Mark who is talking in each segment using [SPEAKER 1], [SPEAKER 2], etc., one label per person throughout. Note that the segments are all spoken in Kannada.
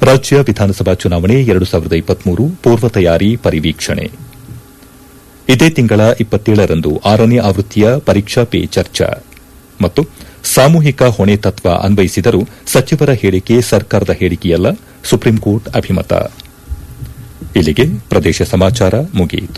[SPEAKER 1] ರಾಜ್ಯ ವಿಧಾನಸಭಾ ಚುನಾವಣೆ ಎರಡು ಸಾವಿರದ ಇಪ್ಪತ್ಮೂರು ಪೂರ್ವ ತಯಾರಿ ಪರಿವೀಕ್ಷಣೆ ಇದೇ ತಿಂಗಳ ಇಪ್ಪತ್ತೇಳರಂದು ಆರನೇ ಆವೃತ್ತಿಯ ಪರೀಕ್ಷಾ ಪೇ ಚರ್ಚಾ ಮತ್ತು ಸಾಮೂಹಿಕ ಹೊಣೆ ತತ್ವ ಅನ್ವಯಿಸಿದರೂ ಸಚಿವರ ಹೇಳಿಕೆ ಸರ್ಕಾರದ ಹೇಳಿಕೆಯಲ್ಲ ಸುಪ್ರೀಂಕೋರ್ಟ್ ಅಭಿಮತ ಇಲ್ಲಿಗೆ ಪ್ರದೇಶ ಸಮಾಚಾರ ಮುಗಿಯಿತು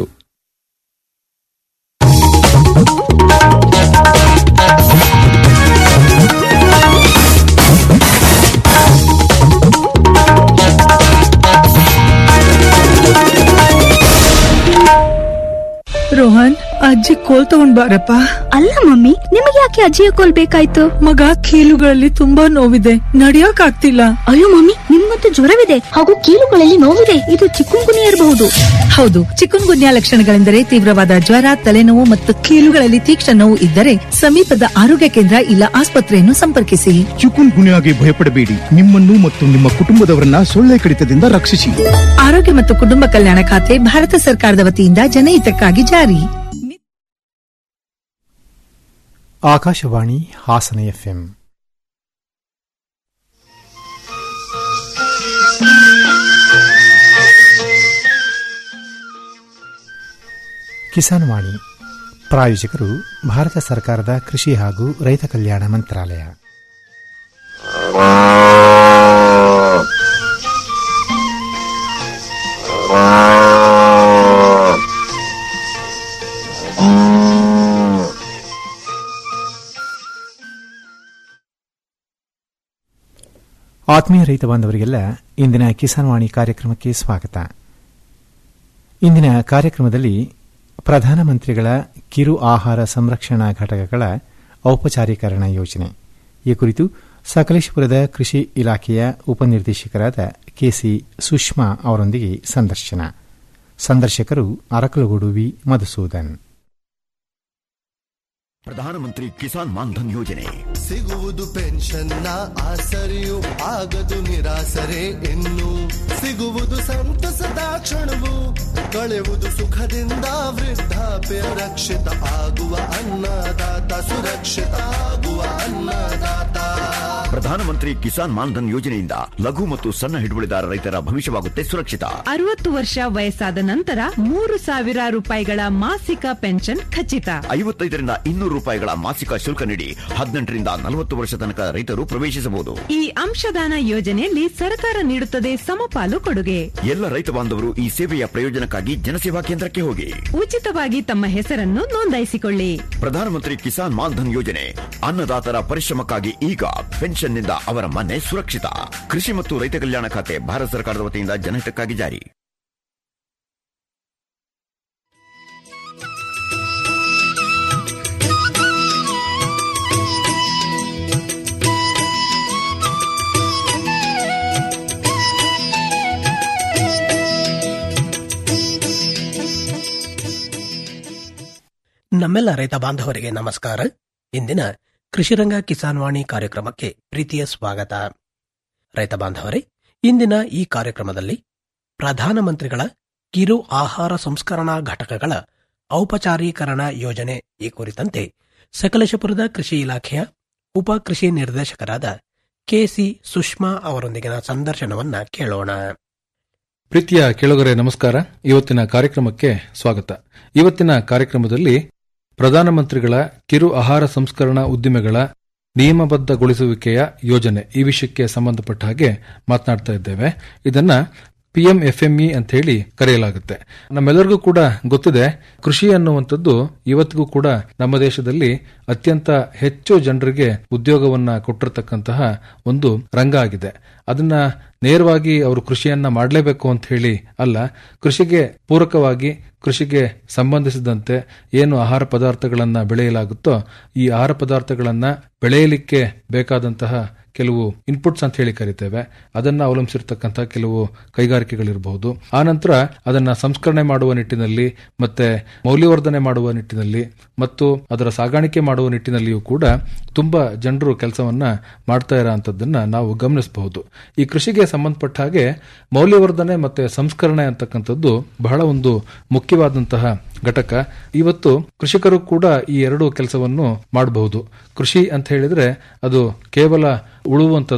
[SPEAKER 2] ರೋಹನ್ ಅಜ್ಜಿ ಕೋಲ್ ತಗೊಂಡ್ ಬಾರಪ್ಪ
[SPEAKER 3] ಅಲ್ಲ ಮಮ್ಮಿ ನಿಮಗೆ ಯಾಕೆ ಅಜ್ಜಿಯ ಕೋಲ್ ಬೇಕಾಯ್ತು
[SPEAKER 2] ಮಗ ಕೀಲುಗಳಲ್ಲಿ ತುಂಬಾ ನೋವಿದೆ ನಡಿಯಕ್ ಆಗ್ತಿಲ್ಲ
[SPEAKER 3] ಅಯ್ಯೋ ಮಮ್ಮಿ ನಿಮ್ಮಂತೂ ಜ್ವರವಿದೆ ಹಾಗೂ ಕೀಲುಗಳಲ್ಲಿ ನೋವಿದೆ ಇದು ಚಿಕ್ಕುಂಗುನಿ ಇರಬಹುದು
[SPEAKER 2] ಹೌದು ಚಿಕನ್ ಗುನ್ಯಾ ಲಕ್ಷಣಗಳೆಂದರೆ ತೀವ್ರವಾದ ಜ್ವರ ತಲೆನೋವು ಮತ್ತು ಕೀಲುಗಳಲ್ಲಿ ತೀಕ್ಷ್ಣ ನೋವು ಇದ್ದರೆ ಸಮೀಪದ ಆರೋಗ್ಯ ಕೇಂದ್ರ ಇಲ್ಲ ಆಸ್ಪತ್ರೆಯನ್ನು ಸಂಪರ್ಕಿಸಿ
[SPEAKER 4] ಚಿಕುನ್ ಗುನ್ಯಾಗೆ ಭಯಪಡಬೇಡಿ ನಿಮ್ಮನ್ನು ಮತ್ತು ನಿಮ್ಮ ಕುಟುಂಬದವರನ್ನ ಸೊಳ್ಳೆ ಕಡಿತದಿಂದ ರಕ್ಷಿಸಿ
[SPEAKER 2] ಆರೋಗ್ಯ ಮತ್ತು ಕುಟುಂಬ ಕಲ್ಯಾಣ ಖಾತೆ ಭಾರತ ಸರ್ಕಾರದ ವತಿಯಿಂದ ಜನಹಿತಕ್ಕಾಗಿ ಜಾರಿ
[SPEAKER 5] ಆಕಾಶವಾಣಿ ಹಾಸನ ಎಫ್ಎಂ ಕಿಸಾನ್ ವಾಣಿ ಪ್ರಾಯೋಜಕರು ಭಾರತ ಸರ್ಕಾರದ ಕೃಷಿ ಹಾಗೂ ರೈತ ಕಲ್ಯಾಣ ಮಂತ್ರಾಲಯ ಆತ್ಮೀಯ ರೈತ ಬಾಂಧವರಿಗೆಲ್ಲ ಇಂದಿನ ಕಿಸಾನ್ ವಾಣಿ ಕಾರ್ಯಕ್ರಮಕ್ಕೆ ಸ್ವಾಗತ ಇಂದಿನ ಕಾರ್ಯಕ್ರಮದಲ್ಲಿ ಪ್ರಧಾನಮಂತ್ರಿಗಳ ಕಿರು ಆಹಾರ ಸಂರಕ್ಷಣಾ ಘಟಕಗಳ ಔಪಚಾರೀಕರಣ ಯೋಜನೆ ಈ ಕುರಿತು ಸಕಲೇಶಪುರದ ಕೃಷಿ ಇಲಾಖೆಯ ಉಪನಿರ್ದೇಶಕರಾದ ಕೆಸಿ ಸುಷ್ಮಾ ಅವರೊಂದಿಗೆ ಸಂದರ್ಶನ ಸಂದರ್ಶಕರು ಅರಕಲಗೂಡು ವಿ ಮಧುಸೂದನ್
[SPEAKER 6] ಪ್ರಧಾನಮಂತ್ರಿ ಕಿಸಾನ್ ಮಾನ್ಧನ್ ಯೋಜನೆ
[SPEAKER 7] ಸಿಗುವುದು ಪೆನ್ಷನ್ನ ಆಸರೆಯು ಆಗದು ನಿರಾಸರೆ ಇನ್ನು ಸಿಗುವುದು ಸಂತಸದ ಕ್ಷಣವು ಕಳೆಯುವುದು ಸುಖದಿಂದ ವೃದ್ಧಾಪ್ಯ ರಕ್ಷಿತ ಆಗುವ ಅನ್ನದಾತ ಸುರಕ್ಷಿತ ಆಗುವ ಅನ್ನದಾತ
[SPEAKER 6] ಪ್ರಧಾನಮಂತ್ರಿ ಕಿಸಾನ್ ಮಾನ್ಧನ್ ಯೋಜನೆಯಿಂದ ಲಘು ಮತ್ತು ಸಣ್ಣ ಹಿಡುವಳಿದಾರ ರೈತರ ಭವಿಷ್ಯವಾಗುತ್ತೆ ಸುರಕ್ಷಿತ
[SPEAKER 8] ಅರವತ್ತು ವರ್ಷ ವಯಸ್ಸಾದ ನಂತರ ಮೂರು ಸಾವಿರ ರೂಪಾಯಿಗಳ ಮಾಸಿಕ ಪೆನ್ಷನ್ ಖಚಿತ
[SPEAKER 6] ಐವತ್ತೈದರಿಂದ ಇನ್ನೂರು ರೂಪಾಯಿಗಳ ಮಾಸಿಕ ಶುಲ್ಕ ನೀಡಿ ಹದಿನೆಂಟರಿಂದ ನಲವತ್ತು ವರ್ಷ ತನಕ ರೈತರು ಪ್ರವೇಶಿಸಬಹುದು
[SPEAKER 8] ಈ ಅಂಶದಾನ ಯೋಜನೆಯಲ್ಲಿ ಸರ್ಕಾರ ನೀಡುತ್ತದೆ ಸಮಪಾಲು ಕೊಡುಗೆ
[SPEAKER 6] ಎಲ್ಲ ರೈತ ಬಾಂಧವರು ಈ ಸೇವೆಯ ಪ್ರಯೋಜನಕ್ಕಾಗಿ ಜನಸೇವಾ ಕೇಂದ್ರಕ್ಕೆ ಹೋಗಿ
[SPEAKER 8] ಉಚಿತವಾಗಿ ತಮ್ಮ ಹೆಸರನ್ನು ನೋಂದಾಯಿಸಿಕೊಳ್ಳಿ
[SPEAKER 6] ಪ್ರಧಾನಮಂತ್ರಿ ಕಿಸಾನ್ ಮಾನ್ಧನ್ ಯೋಜನೆ ಅನ್ನದಾತರ ಪರಿಶ್ರಮಕ್ಕಾಗಿ ಈಗ ಪೆನ್ಷನ್ನಿಂದ ಅವರ ಮನೆ ಸುರಕ್ಷಿತ ಕೃಷಿ ಮತ್ತು ರೈತ ಕಲ್ಯಾಣ ಖಾತೆ ಭಾರತ ಸರ್ಕಾರದ ವತಿಯಿಂದ ಜನಹಿತಕ್ಕಾಗಿ ಜಾರಿ
[SPEAKER 9] ನಮ್ಮೆಲ್ಲ ರೈತ ಬಾಂಧವರಿಗೆ ನಮಸ್ಕಾರ ಇಂದಿನ ಕೃಷಿರಂಗ ಕಿಸಾನ್ ವಾಣಿ ಕಾರ್ಯಕ್ರಮಕ್ಕೆ ಪ್ರೀತಿಯ ಸ್ವಾಗತ ರೈತ ಬಾಂಧವರೇ ಇಂದಿನ ಈ ಕಾರ್ಯಕ್ರಮದಲ್ಲಿ ಪ್ರಧಾನಮಂತ್ರಿಗಳ ಕಿರು ಆಹಾರ ಸಂಸ್ಕರಣಾ ಘಟಕಗಳ ಔಪಚಾರೀಕರಣ ಯೋಜನೆ ಈ ಕುರಿತಂತೆ ಸಕಲೇಶಪುರದ ಕೃಷಿ ಇಲಾಖೆಯ ಉಪ ಕೃಷಿ ನಿರ್ದೇಶಕರಾದ ಕೆಸಿ ಸುಷ್ಮಾ ಅವರೊಂದಿಗಿನ ಸಂದರ್ಶನವನ್ನ ಕೇಳೋಣ
[SPEAKER 10] ಪ್ರೀತಿಯ ಕೇಳುಗರೆ ನಮಸ್ಕಾರ ಇವತ್ತಿನ ಕಾರ್ಯಕ್ರಮಕ್ಕೆ ಸ್ವಾಗತ ಇವತ್ತಿನ ಕಾರ್ಯಕ್ರಮದಲ್ಲಿ ಪ್ರಧಾನಮಂತ್ರಿಗಳ ಕಿರು ಆಹಾರ ಸಂಸ್ಕರಣಾ ಉದ್ದಿಮೆಗಳ ನಿಯಮಬದ್ಧಗೊಳಿಸುವಿಕೆಯ ಯೋಜನೆ ಈ ವಿಷಯಕ್ಕೆ ಸಂಬಂಧಪಟ್ಟ ಹಾಗೆ ಮಾತನಾಡ್ತಾ ಇದ್ದೇವೆ ಇದನ್ನ ಪಿಎಂಎಫ್ಎಂಇ ಅಂತ ಹೇಳಿ ಕರೆಯಲಾಗುತ್ತೆ ನಮ್ಮೆಲ್ಲರಿಗೂ ಕೂಡ ಗೊತ್ತಿದೆ ಕೃಷಿ ಅನ್ನುವಂಥದ್ದು ಇವತ್ತಿಗೂ ಕೂಡ ನಮ್ಮ ದೇಶದಲ್ಲಿ ಅತ್ಯಂತ ಹೆಚ್ಚು ಜನರಿಗೆ ಉದ್ಯೋಗವನ್ನ ಕೊಟ್ಟಿರತಕ್ಕಂತಹ ಒಂದು ರಂಗ ಆಗಿದೆ ಅದನ್ನ ನೇರವಾಗಿ ಅವರು ಕೃಷಿಯನ್ನ ಮಾಡಲೇಬೇಕು ಅಂತ ಹೇಳಿ ಅಲ್ಲ ಕೃಷಿಗೆ ಪೂರಕವಾಗಿ ಕೃಷಿಗೆ ಸಂಬಂಧಿಸಿದಂತೆ ಏನು ಆಹಾರ ಪದಾರ್ಥಗಳನ್ನ ಬೆಳೆಯಲಾಗುತ್ತೋ ಈ ಆಹಾರ ಪದಾರ್ಥಗಳನ್ನ ಬೆಳೆಯಲಿಕ್ಕೆ ಬೇಕಾದಂತಹ ಕೆಲವು ಇನ್ಪುಟ್ಸ್ ಅಂತ ಹೇಳಿ ಕರಿತೇವೆ ಅದನ್ನ ಅವಲಂಬಿಸಿರ್ತಕ್ಕಂತಹ ಕೆಲವು ಕೈಗಾರಿಕೆಗಳಿರಬಹುದು ಆ ನಂತರ ಅದನ್ನ ಸಂಸ್ಕರಣೆ ಮಾಡುವ ನಿಟ್ಟಿನಲ್ಲಿ ಮತ್ತೆ ಮೌಲ್ಯವರ್ಧನೆ ಮಾಡುವ ನಿಟ್ಟಿನಲ್ಲಿ ಮತ್ತು ಅದರ ಸಾಗಾಣಿಕೆ ಮಾಡುವ ನಿಟ್ಟಿನಲ್ಲಿಯೂ ಕೂಡ ತುಂಬಾ ಜನರು ಕೆಲಸವನ್ನ ಮಾಡ್ತಾ ಇರೋಂಥದ್ದನ್ನ ನಾವು ಗಮನಿಸಬಹುದು ಈ ಕೃಷಿಗೆ ಸಂಬಂಧಪಟ್ಟ ಹಾಗೆ ಮೌಲ್ಯವರ್ಧನೆ ಮತ್ತೆ ಸಂಸ್ಕರಣೆ ಅಂತಕ್ಕಂಥದ್ದು ಬಹಳ ಒಂದು ಮುಖ್ಯವಾದಂತಹ ಘಟಕ ಇವತ್ತು ಕೃಷಿಕರು ಕೂಡ ಈ ಎರಡು ಕೆಲಸವನ್ನು ಮಾಡಬಹುದು ಕೃಷಿ ಅಂತ ಹೇಳಿದ್ರೆ ಅದು ಕೇವಲ ಉಳುವಂತದ್ದು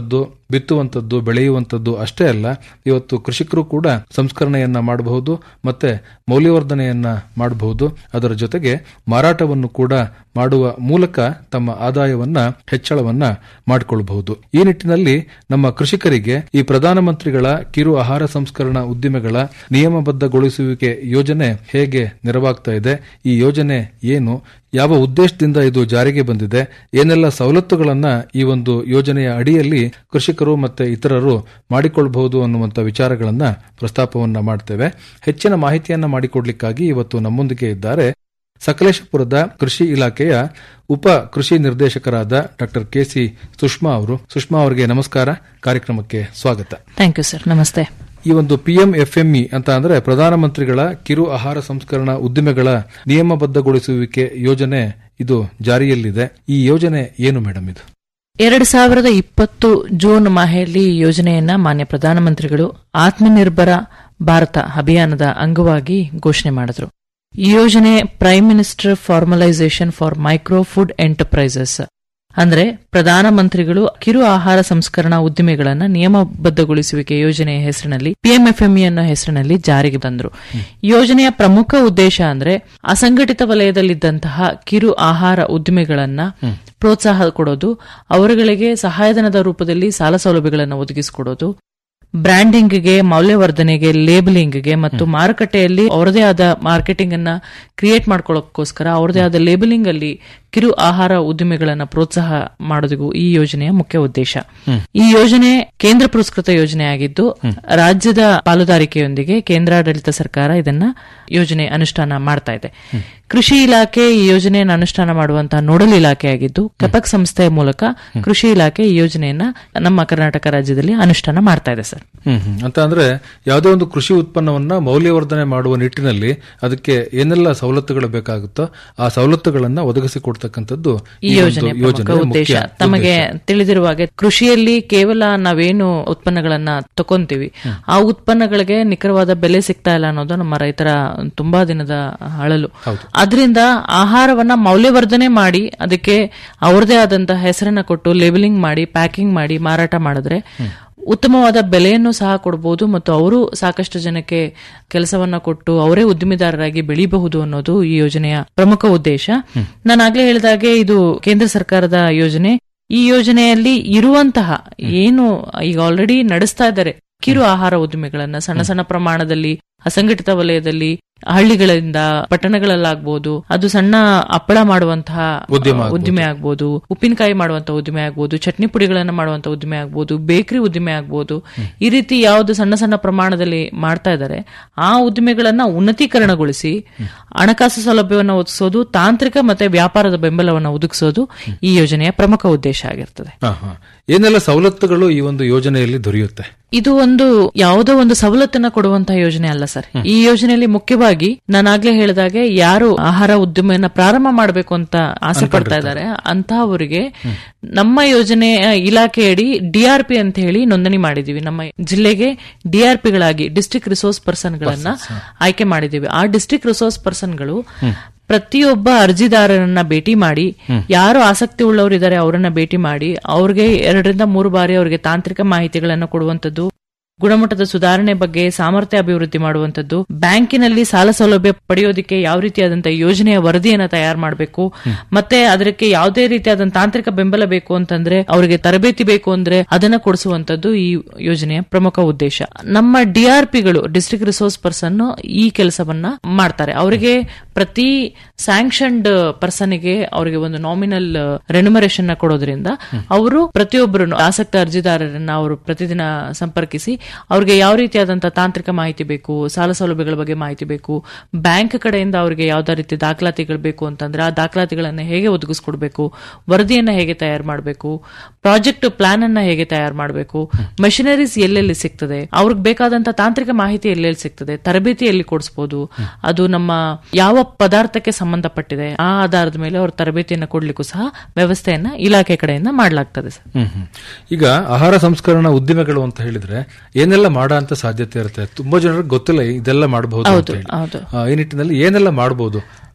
[SPEAKER 10] ಬಿತ್ತುವಂಥದ್ದು ಬೆಳೆಯುವಂಥದ್ದು ಅಷ್ಟೇ ಅಲ್ಲ ಇವತ್ತು ಕೃಷಿಕರು ಕೂಡ ಸಂಸ್ಕರಣೆಯನ್ನ ಮಾಡಬಹುದು ಮತ್ತೆ ಮೌಲ್ಯವರ್ಧನೆಯನ್ನ ಮಾಡಬಹುದು ಅದರ ಜೊತೆಗೆ ಮಾರಾಟವನ್ನು ಕೂಡ ಮಾಡುವ ಮೂಲಕ ತಮ್ಮ ಆದಾಯವನ್ನ ಹೆಚ್ಚಳವನ್ನ ಮಾಡಿಕೊಳ್ಳಬಹುದು ಈ ನಿಟ್ಟಿನಲ್ಲಿ ನಮ್ಮ ಕೃಷಿಕರಿಗೆ ಈ ಪ್ರಧಾನಮಂತ್ರಿಗಳ ಕಿರು ಆಹಾರ ಸಂಸ್ಕರಣಾ ಉದ್ದಿಮೆಗಳ ನಿಯಮಬದ್ಧಗೊಳಿಸುವಿಕೆ ಯೋಜನೆ ಹೇಗೆ ನೆರವಾಗ್ತಾ ಇದೆ ಈ ಯೋಜನೆ ಏನು ಯಾವ ಉದ್ದೇಶದಿಂದ ಇದು ಜಾರಿಗೆ ಬಂದಿದೆ ಏನೆಲ್ಲ ಸವಲತ್ತುಗಳನ್ನ ಈ ಒಂದು ಯೋಜನೆಯ ಅಡಿಯಲ್ಲಿ ಕೃಷಿಕರು ಮತ್ತೆ ಇತರರು ಮಾಡಿಕೊಳ್ಳಬಹುದು ಅನ್ನುವಂಥ ವಿಚಾರಗಳನ್ನ ಪ್ರಸ್ತಾಪವನ್ನ ಮಾಡ್ತೇವೆ ಹೆಚ್ಚಿನ ಮಾಹಿತಿಯನ್ನ ಮಾಡಿಕೊಡ್ಲಿಕ್ಕಾಗಿ ಇವತ್ತು ನಮ್ಮೊಂದಿಗೆ ಇದ್ದಾರೆ ಸಕಲೇಶಪುರದ ಕೃಷಿ ಇಲಾಖೆಯ ಉಪ ಕೃಷಿ ನಿರ್ದೇಶಕರಾದ ಡಾಕ್ಟರ್ ಕೆಸಿ ಸುಷ್ಮಾ ಅವರು ಸುಷ್ಮಾ ಅವರಿಗೆ ನಮಸ್ಕಾರ ಕಾರ್ಯಕ್ರಮಕ್ಕೆ ಸ್ವಾಗತ
[SPEAKER 11] ಥ್ಯಾಂಕ್ ಯು ಸರ್ ನಮಸ್ತೆ
[SPEAKER 10] ಈ ಒಂದು ಪಿಎಂ ಎಫ್ಎಂಇ ಅಂತ ಅಂದ್ರೆ ಪ್ರಧಾನಮಂತ್ರಿಗಳ ಕಿರು ಆಹಾರ ಸಂಸ್ಕರಣಾ ಉದ್ದಿಮೆಗಳ ನಿಯಮಬದ್ಧಗೊಳಿಸುವಿಕೆ ಯೋಜನೆ ಇದು ಜಾರಿಯಲ್ಲಿದೆ ಈ ಯೋಜನೆ ಏನು ಮೇಡಮ್ ಇದು
[SPEAKER 11] ಎರಡು ಸಾವಿರದ ಇಪ್ಪತ್ತು ಜೂನ್ ಮಾಹೆಯಲ್ಲಿ ಈ ಯೋಜನೆಯನ್ನ ಮಾನ್ಯ ಪ್ರಧಾನಮಂತ್ರಿಗಳು ಆತ್ಮನಿರ್ಭರ ಭಾರತ ಅಭಿಯಾನದ ಅಂಗವಾಗಿ ಘೋಷಣೆ ಮಾಡಿದ್ರು ಈ ಯೋಜನೆ prime minister formalisation for micro food enterprises ಅಂದ್ರೆ ಪ್ರಧಾನಮಂತ್ರಿಗಳು ಕಿರು ಆಹಾರ ಸಂಸ್ಕರಣಾ ಉದ್ದಿಮೆಗಳನ್ನ ನಿಯಮಬದ್ಧಗೊಳಿಸುವಿಕೆ ಯೋಜನೆಯ ಹೆಸರಿನಲ್ಲಿ ಪಿಎಂಎಫ್ಎಂಇ ಅನ್ನೋ ಹೆಸರಿನಲ್ಲಿ ಜಾರಿಗೆ ತಂದ್ರು ಯೋಜನೆಯ ಪ್ರಮುಖ ಉದ್ದೇಶ ಅಂದ್ರೆ ಅಸಂಘಟಿತ ವಲಯದಲ್ಲಿದ್ದಂತಹ ಕಿರು ಆಹಾರ ಉದ್ದಿಮೆಗಳನ್ನ ಪ್ರೋತ್ಸಾಹ ಕೊಡೋದು ಅವರುಗಳಿಗೆ ಸಹಾಯಧನದ ರೂಪದಲ್ಲಿ ಸಾಲ ಸೌಲಭ್ಯಗಳನ್ನು ಒದಗಿಸಿಕೊಡೋದು ಬ್ರ್ಯಾಂಡಿಂಗ್ಗೆ ಮೌಲ್ಯವರ್ಧನೆಗೆ ಲೇಬಲಿಂಗ್ಗೆ ಮತ್ತು ಮಾರುಕಟ್ಟೆಯಲ್ಲಿ ಅವರದೇ ಆದ ಮಾರ್ಕೆಟಿಂಗ್ ಅನ್ನ ಕ್ರಿಯೇಟ್ ಮಾಡ್ಕೊಳ್ಳೋಕ್ಕೋಸ್ಕರ ಅವರದೇ ಆದ ಲೇಬಲಿಂಗ್ ಅಲ್ಲಿ ಕಿರು ಆಹಾರ ಉದ್ದಿಮೆಗಳನ್ನ ಪ್ರೋತ್ಸಾಹ ಮಾಡೋದಿಗೂ ಈ ಯೋಜನೆಯ ಮುಖ್ಯ ಉದ್ದೇಶ ಈ ಯೋಜನೆ ಕೇಂದ್ರ ಪುರಸ್ಕೃತ ಯೋಜನೆ ಆಗಿದ್ದು ರಾಜ್ಯದ ಪಾಲುದಾರಿಕೆಯೊಂದಿಗೆ ಕೇಂದ್ರಾಡಳಿತ ಸರ್ಕಾರ ಇದನ್ನ ಯೋಜನೆ ಅನುಷ್ಠಾನ ಮಾಡ್ತಾ ಇದೆ ಕೃಷಿ ಇಲಾಖೆ ಈ ಯೋಜನೆಯನ್ನು ಅನುಷ್ಠಾನ ಮಾಡುವಂತಹ ನೋಡಲ್ ಇಲಾಖೆಯಾಗಿದ್ದು ಕೆಪಕ್ ಸಂಸ್ಥೆಯ ಮೂಲಕ ಕೃಷಿ ಇಲಾಖೆ ಈ ಯೋಜನೆಯನ್ನ ನಮ್ಮ ಕರ್ನಾಟಕ ರಾಜ್ಯದಲ್ಲಿ ಅನುಷ್ಠಾನ ಮಾಡ್ತಾ ಇದೆ ಸರ್
[SPEAKER 10] ಹ್ಮ್ ಹ್ಮ್. ಅಂತ ಅಂದ್ರೆ ಯಾವುದೇ ಒಂದು ಕೃಷಿ ಉತ್ಪನ್ನವನ್ನ ಮೌಲ್ಯವರ್ಧನೆ ಮಾಡುವ ನಿಟ್ಟಿನಲ್ಲಿ ಅದಕ್ಕೆ ಏನೆಲ್ಲ ಸವಲತ್ತುಗಳು ಬೇಕಾಗುತ್ತೋ ಆ ಸವಲತ್ತುಗಳನ್ನ ಒದಗಿಸಿಕೊಡ್ತಕ್ಕಂಥದ್ದು
[SPEAKER 11] ಈ ಯೋಜನೆ ಪ್ರಮುಖ ಉದ್ದೇಶ ತಮಗೆ ತಿಳಿದಿರುವ ಹಾಗೆ ಕೃಷಿಯಲ್ಲಿ ಕೇವಲ ನಾವೇನು ಉತ್ಪನ್ನಗಳನ್ನ ತಕೊಂತೀವಿ ಆ ಉತ್ಪನ್ನಗಳಿಗೆ ನಿಖರವಾದ ಬೆಲೆ ಸಿಗ್ತಾ ಇಲ್ಲ ಅನ್ನೋದು ನಮ್ಮ ರೈತರ ತುಂಬಾ ದಿನದ ಅಳಲು ಅದರಿಂದ ಆಹಾರವನ್ನ ಮೌಲ್ಯವರ್ಧನೆ ಮಾಡಿ ಅದಕ್ಕೆ ಅವ್ರದೇ ಆದಂತಹ ಹೆಸರನ್ನ ಕೊಟ್ಟು ಲೇಬಲಿಂಗ್ ಮಾಡಿ ಪ್ಯಾಕಿಂಗ್ ಮಾಡಿ ಮಾರಾಟ ಮಾಡಿದ್ರೆ ಉತ್ತಮವಾದ ಬೆಲೆಯನ್ನು ಸಹ ಕೊಡಬಹುದು ಮತ್ತು ಅವರು ಸಾಕಷ್ಟು ಜನಕ್ಕೆ ಕೆಲಸವನ್ನ ಕೊಟ್ಟು ಅವರೇ ಉದ್ದಿಮೆದಾರರಾಗಿ ಬೆಳಿಬಹುದು ಅನ್ನೋದು ಈ ಯೋಜನೆಯ ಪ್ರಮುಖ ಉದ್ದೇಶ ನಾನು ಆಗ್ಲೇ ಹೇಳಿದಾಗೆ ಇದು ಕೇಂದ್ರ ಸರ್ಕಾರದ ಯೋಜನೆ ಈ ಯೋಜನೆಯಲ್ಲಿ ಇರುವಂತಹ ಏನು ಈಗ ಆಲ್ರೆಡಿ ನಡೆಸ್ತಾ ಇದ್ದಾರೆ ಕಿರು ಆಹಾರ ಉದ್ದಿಮೆಗಳನ್ನ ಸಣ್ಣ ಸಣ್ಣ ಪ್ರಮಾಣದಲ್ಲಿ ಅಸಂಘಟಿತ ವಲಯದಲ್ಲಿ ಹಳ್ಳಿಗಳಿಂದ ಪಟ್ಟಣಗಳಲ್ಲಾಗ್ಬೋದು ಅದು ಸಣ್ಣ ಹಪ್ಪಳ ಮಾಡುವಂತಹ
[SPEAKER 10] ಉದ್ಯಮ ಆಗ್ಬೋದು.
[SPEAKER 11] ಉದ್ದಿಮೆ ಆಗ್ಬೋದು ಉಪ್ಪಿನಕಾಯಿ ಮಾಡುವಂತ ಉದ್ದಿಮೆ ಆಗ್ಬೋದು ಚಟ್ನಿ ಪುಡಿಗಳನ್ನ ಮಾಡುವಂತ ಉದ್ದಿಮೆ ಆಗ್ಬೋದು ಬೇಕರಿ ಉದ್ದಿಮೆ ಆಗ್ಬೋದು ಈ ರೀತಿ ಯಾವ್ದು ಸಣ್ಣ ಸಣ್ಣ ಪ್ರಮಾಣದಲ್ಲಿ ಮಾಡ್ತಾ ಇದ್ದಾರೆ ಆ ಉದ್ದಿಮೆಗಳನ್ನ ಉನ್ನತೀಕರಣಗೊಳಿಸಿ ಹಣಕಾಸು ಸೌಲಭ್ಯವನ್ನು ಒದಗಿಸೋದು ತಾಂತ್ರಿಕ ಮತ್ತೆ ವ್ಯಾಪಾರದ ಬೆಂಬಲವನ್ನು ಒದಗಿಸೋದು ಈ ಯೋಜನೆಯ ಪ್ರಮುಖ ಉದ್ದೇಶ ಆಗಿರ್ತದೆ
[SPEAKER 10] ಹಾ, ಹಾ. ಏನೆಲ್ಲ ಸವಲತ್ತುಗಳು ಈ ಒಂದು ಯೋಜನೆಯಲ್ಲಿ ದೊರೆಯುತ್ತೆ
[SPEAKER 11] ಇದು ಒಂದು ಯಾವುದೋ ಒಂದು ಸವಲತ್ತನ್ನ ಕೊಡುವಂತಹ ಯೋಜನೆ ಅಲ್ಲ ಸರ್ ಈ ಯೋಜನೆಯಲ್ಲಿ ಮುಖ್ಯವಾಗಿ ನಾನಾಗ್ಲೇ ಹೇಳಿದಾಗೆ ಯಾರು ಆಹಾರ ಉದ್ಯಮವನ್ನ ಪ್ರಾರಂಭ ಮಾಡಬೇಕು ಅಂತ ಆಸೆ ಪಡ್ತಾ ಇದ್ದಾರೆ ಅಂತಹವರಿಗೆ ನಮ್ಮ ಯೋಜನೆ ಇಲಾಖೆಯಡಿ ಡಿಆರ್ಪಿ ಅಂತ ಹೇಳಿ ನೋಂದಣಿ ಮಾಡಿದೀವಿ ನಮ್ಮ ಜಿಲ್ಲೆಗೆ ಡಿಆರ್ಪಿಗಳಾಗಿ ಡಿಸ್ಟ್ರಿಕ್ಟ್ ರಿಸೋರ್ಸ್ ಪರ್ಸನ್ ಗಳನ್ನ ಆಯ್ಕೆ ಮಾಡಿದೀವಿ ಆ ಡಿಸ್ಟ್ರಿಕ್ಟ್ ರಿಸೋರ್ಸ್ ಪರ್ಸನ್ಗಳು ಪ್ರತಿಯೊಬ್ಬ ಅರ್ಜಿದಾರರನ್ನ ಭೇಟಿ ಮಾಡಿ ಯಾರು ಆಸಕ್ತಿ ಉಳ್ಳವರು ಇದ್ದಾರೆ ಅವರನ್ನ ಭೇಟಿ ಮಾಡಿ ಅವ್ರಿಗೆ ಎರಡರಿಂದ ಮೂರು ಬಾರಿ ಅವರಿಗೆ ತಾಂತ್ರಿಕ ಮಾಹಿತಿಗಳನ್ನು ಕೊಡುವಂತದ್ದು ಗುಣಮಟ್ಟದ ಸುಧಾರಣೆ ಬಗ್ಗೆ ಸಾಮರ್ಥ್ಯ ಅಭಿವೃದ್ಧಿ ಮಾಡುವಂತದ್ದು ಬ್ಯಾಂಕಿನಲ್ಲಿ ಸಾಲ ಸೌಲಭ್ಯ ಪಡೆಯೋದಕ್ಕೆ ಯಾವ ರೀತಿಯಾದಂತಹ ಯೋಜನೆಯ ವರದಿಯನ್ನ ತಯಾರು ಮಾಡಬೇಕು ಮತ್ತೆ ಅದಕ್ಕೆ ಯಾವುದೇ ರೀತಿಯಾದ ತಾಂತ್ರಿಕ ಬೆಂಬಲ ಬೇಕು ಅಂತಂದ್ರೆ ಅವರಿಗೆ ತರಬೇತಿ ಬೇಕು ಅಂದ್ರೆ ಅದನ್ನ ಕೊಡಿಸುವಂತದ್ದು ಈ ಯೋಜನೆಯ ಪ್ರಮುಖ ಉದ್ದೇಶ ನಮ್ಮ ಡಿಆರ್ಪಿಗಳು ಡಿಸ್ಟ್ರಿಕ್ಟ್ ರಿಸೋರ್ಸ್ ಪರ್ಸನ್ ಈ ಕೆಲಸವನ್ನ ಮಾಡ್ತಾರೆ ಅವರಿಗೆ ಪ್ರತಿ ಸ್ಯಾಂಕ್ಷನ್ಡ್ ಪರ್ಸನ್ಗೆ ಅವರಿಗೆ ಒಂದು ನಾಮಿನಲ್ ರೆನ್ಯುಮರೇಷನ್ ಕೊಡೋದ್ರಿಂದ ಅವರು ಪ್ರತಿಯೊಬ್ಬರು ಆಸಕ್ತ ಅರ್ಜಿದಾರರನ್ನ ಅವರು ಪ್ರತಿದಿನ ಸಂಪರ್ಕಿಸಿ ಅವ್ರಿಗೆ ಯಾವ ರೀತಿಯಾದಂತಹ ತಾಂತ್ರಿಕ ಮಾಹಿತಿ ಬೇಕು ಸಾಲ ಸೌಲಭ್ಯಗಳ ಬಗ್ಗೆ ಮಾಹಿತಿ ಬೇಕು ಬ್ಯಾಂಕ್ ಕಡೆಯಿಂದ ಅವರಿಗೆ ಯಾವ್ದಾ ರೀತಿ ದಾಖಲಾತಿಗಳು ಬೇಕು ಅಂತಂದ್ರೆ ಆ ದಾಖಲಾತಿಗಳನ್ನ ಹೇಗೆ ಒದಗಿಸ್ಕೊಡ್ಬೇಕು ವರದಿಯನ್ನ ಹೇಗೆ ತಯಾರು ಮಾಡಬೇಕು ಪ್ರಾಜೆಕ್ಟ್ ಪ್ಲಾನ್ ಅನ್ನ ಹೇಗೆ ತಯಾರು ಮಾಡಬೇಕು ಮೆಷಿನರೀಸ್ ಎಲ್ಲೆಲ್ಲಿ ಸಿಗ್ತದೆ ಅವ್ರಿಗೆ ಬೇಕಾದಂತ ತಾಂತ್ರಿಕ ಮಾಹಿತಿ ಎಲ್ಲೆಲ್ಲಿ ಸಿಗ್ತದೆ ತರಬೇತಿ ಎಲ್ಲಿ ಕೊಡಿಸಬಹುದು ಅದು ನಮ್ಮ ಯಾವ ಪದಾರ್ಥಕ್ಕೆ ಸಂಬಂಧಪಟ್ಟಿದೆ ಆ ಆಧಾರದ ಮೇಲೆ ಅವ್ರ ತರಬೇತಿಯನ್ನ ಕೊಡ್ಲಿಕ್ಕೂ ಸಹ ವ್ಯವಸ್ಥೆಯನ್ನ ಇಲಾಖೆ ಕಡೆಯಿಂದ ಮಾಡಲಾಗ್ತದೆ ಸರ್
[SPEAKER 10] ಹ್ಮ್ ಹ್ಮ್. ಈಗ ಆಹಾರ ಸಂಸ್ಕರಣಾ ಉದ್ದಿಮೆಗಳು ಅಂತ ಹೇಳಿದ್ರೆ ಏನೆಲ್ಲ ಮಾಡೋ ಅಂತ ಸಾಧ್ಯತೆ ಇರುತ್ತೆ ತುಂಬಾ ಜನರಿಗೆ ಗೊತ್ತಿಲ್ಲ ಇದೆಲ್ಲ ಮಾಡಬಹುದು
[SPEAKER 11] ಹೌದು, ಹೌದು.
[SPEAKER 10] ಈ ನಿಟ್ಟಿನಲ್ಲಿ ಏನೆಲ್ಲ ಮಾಡಬಹುದು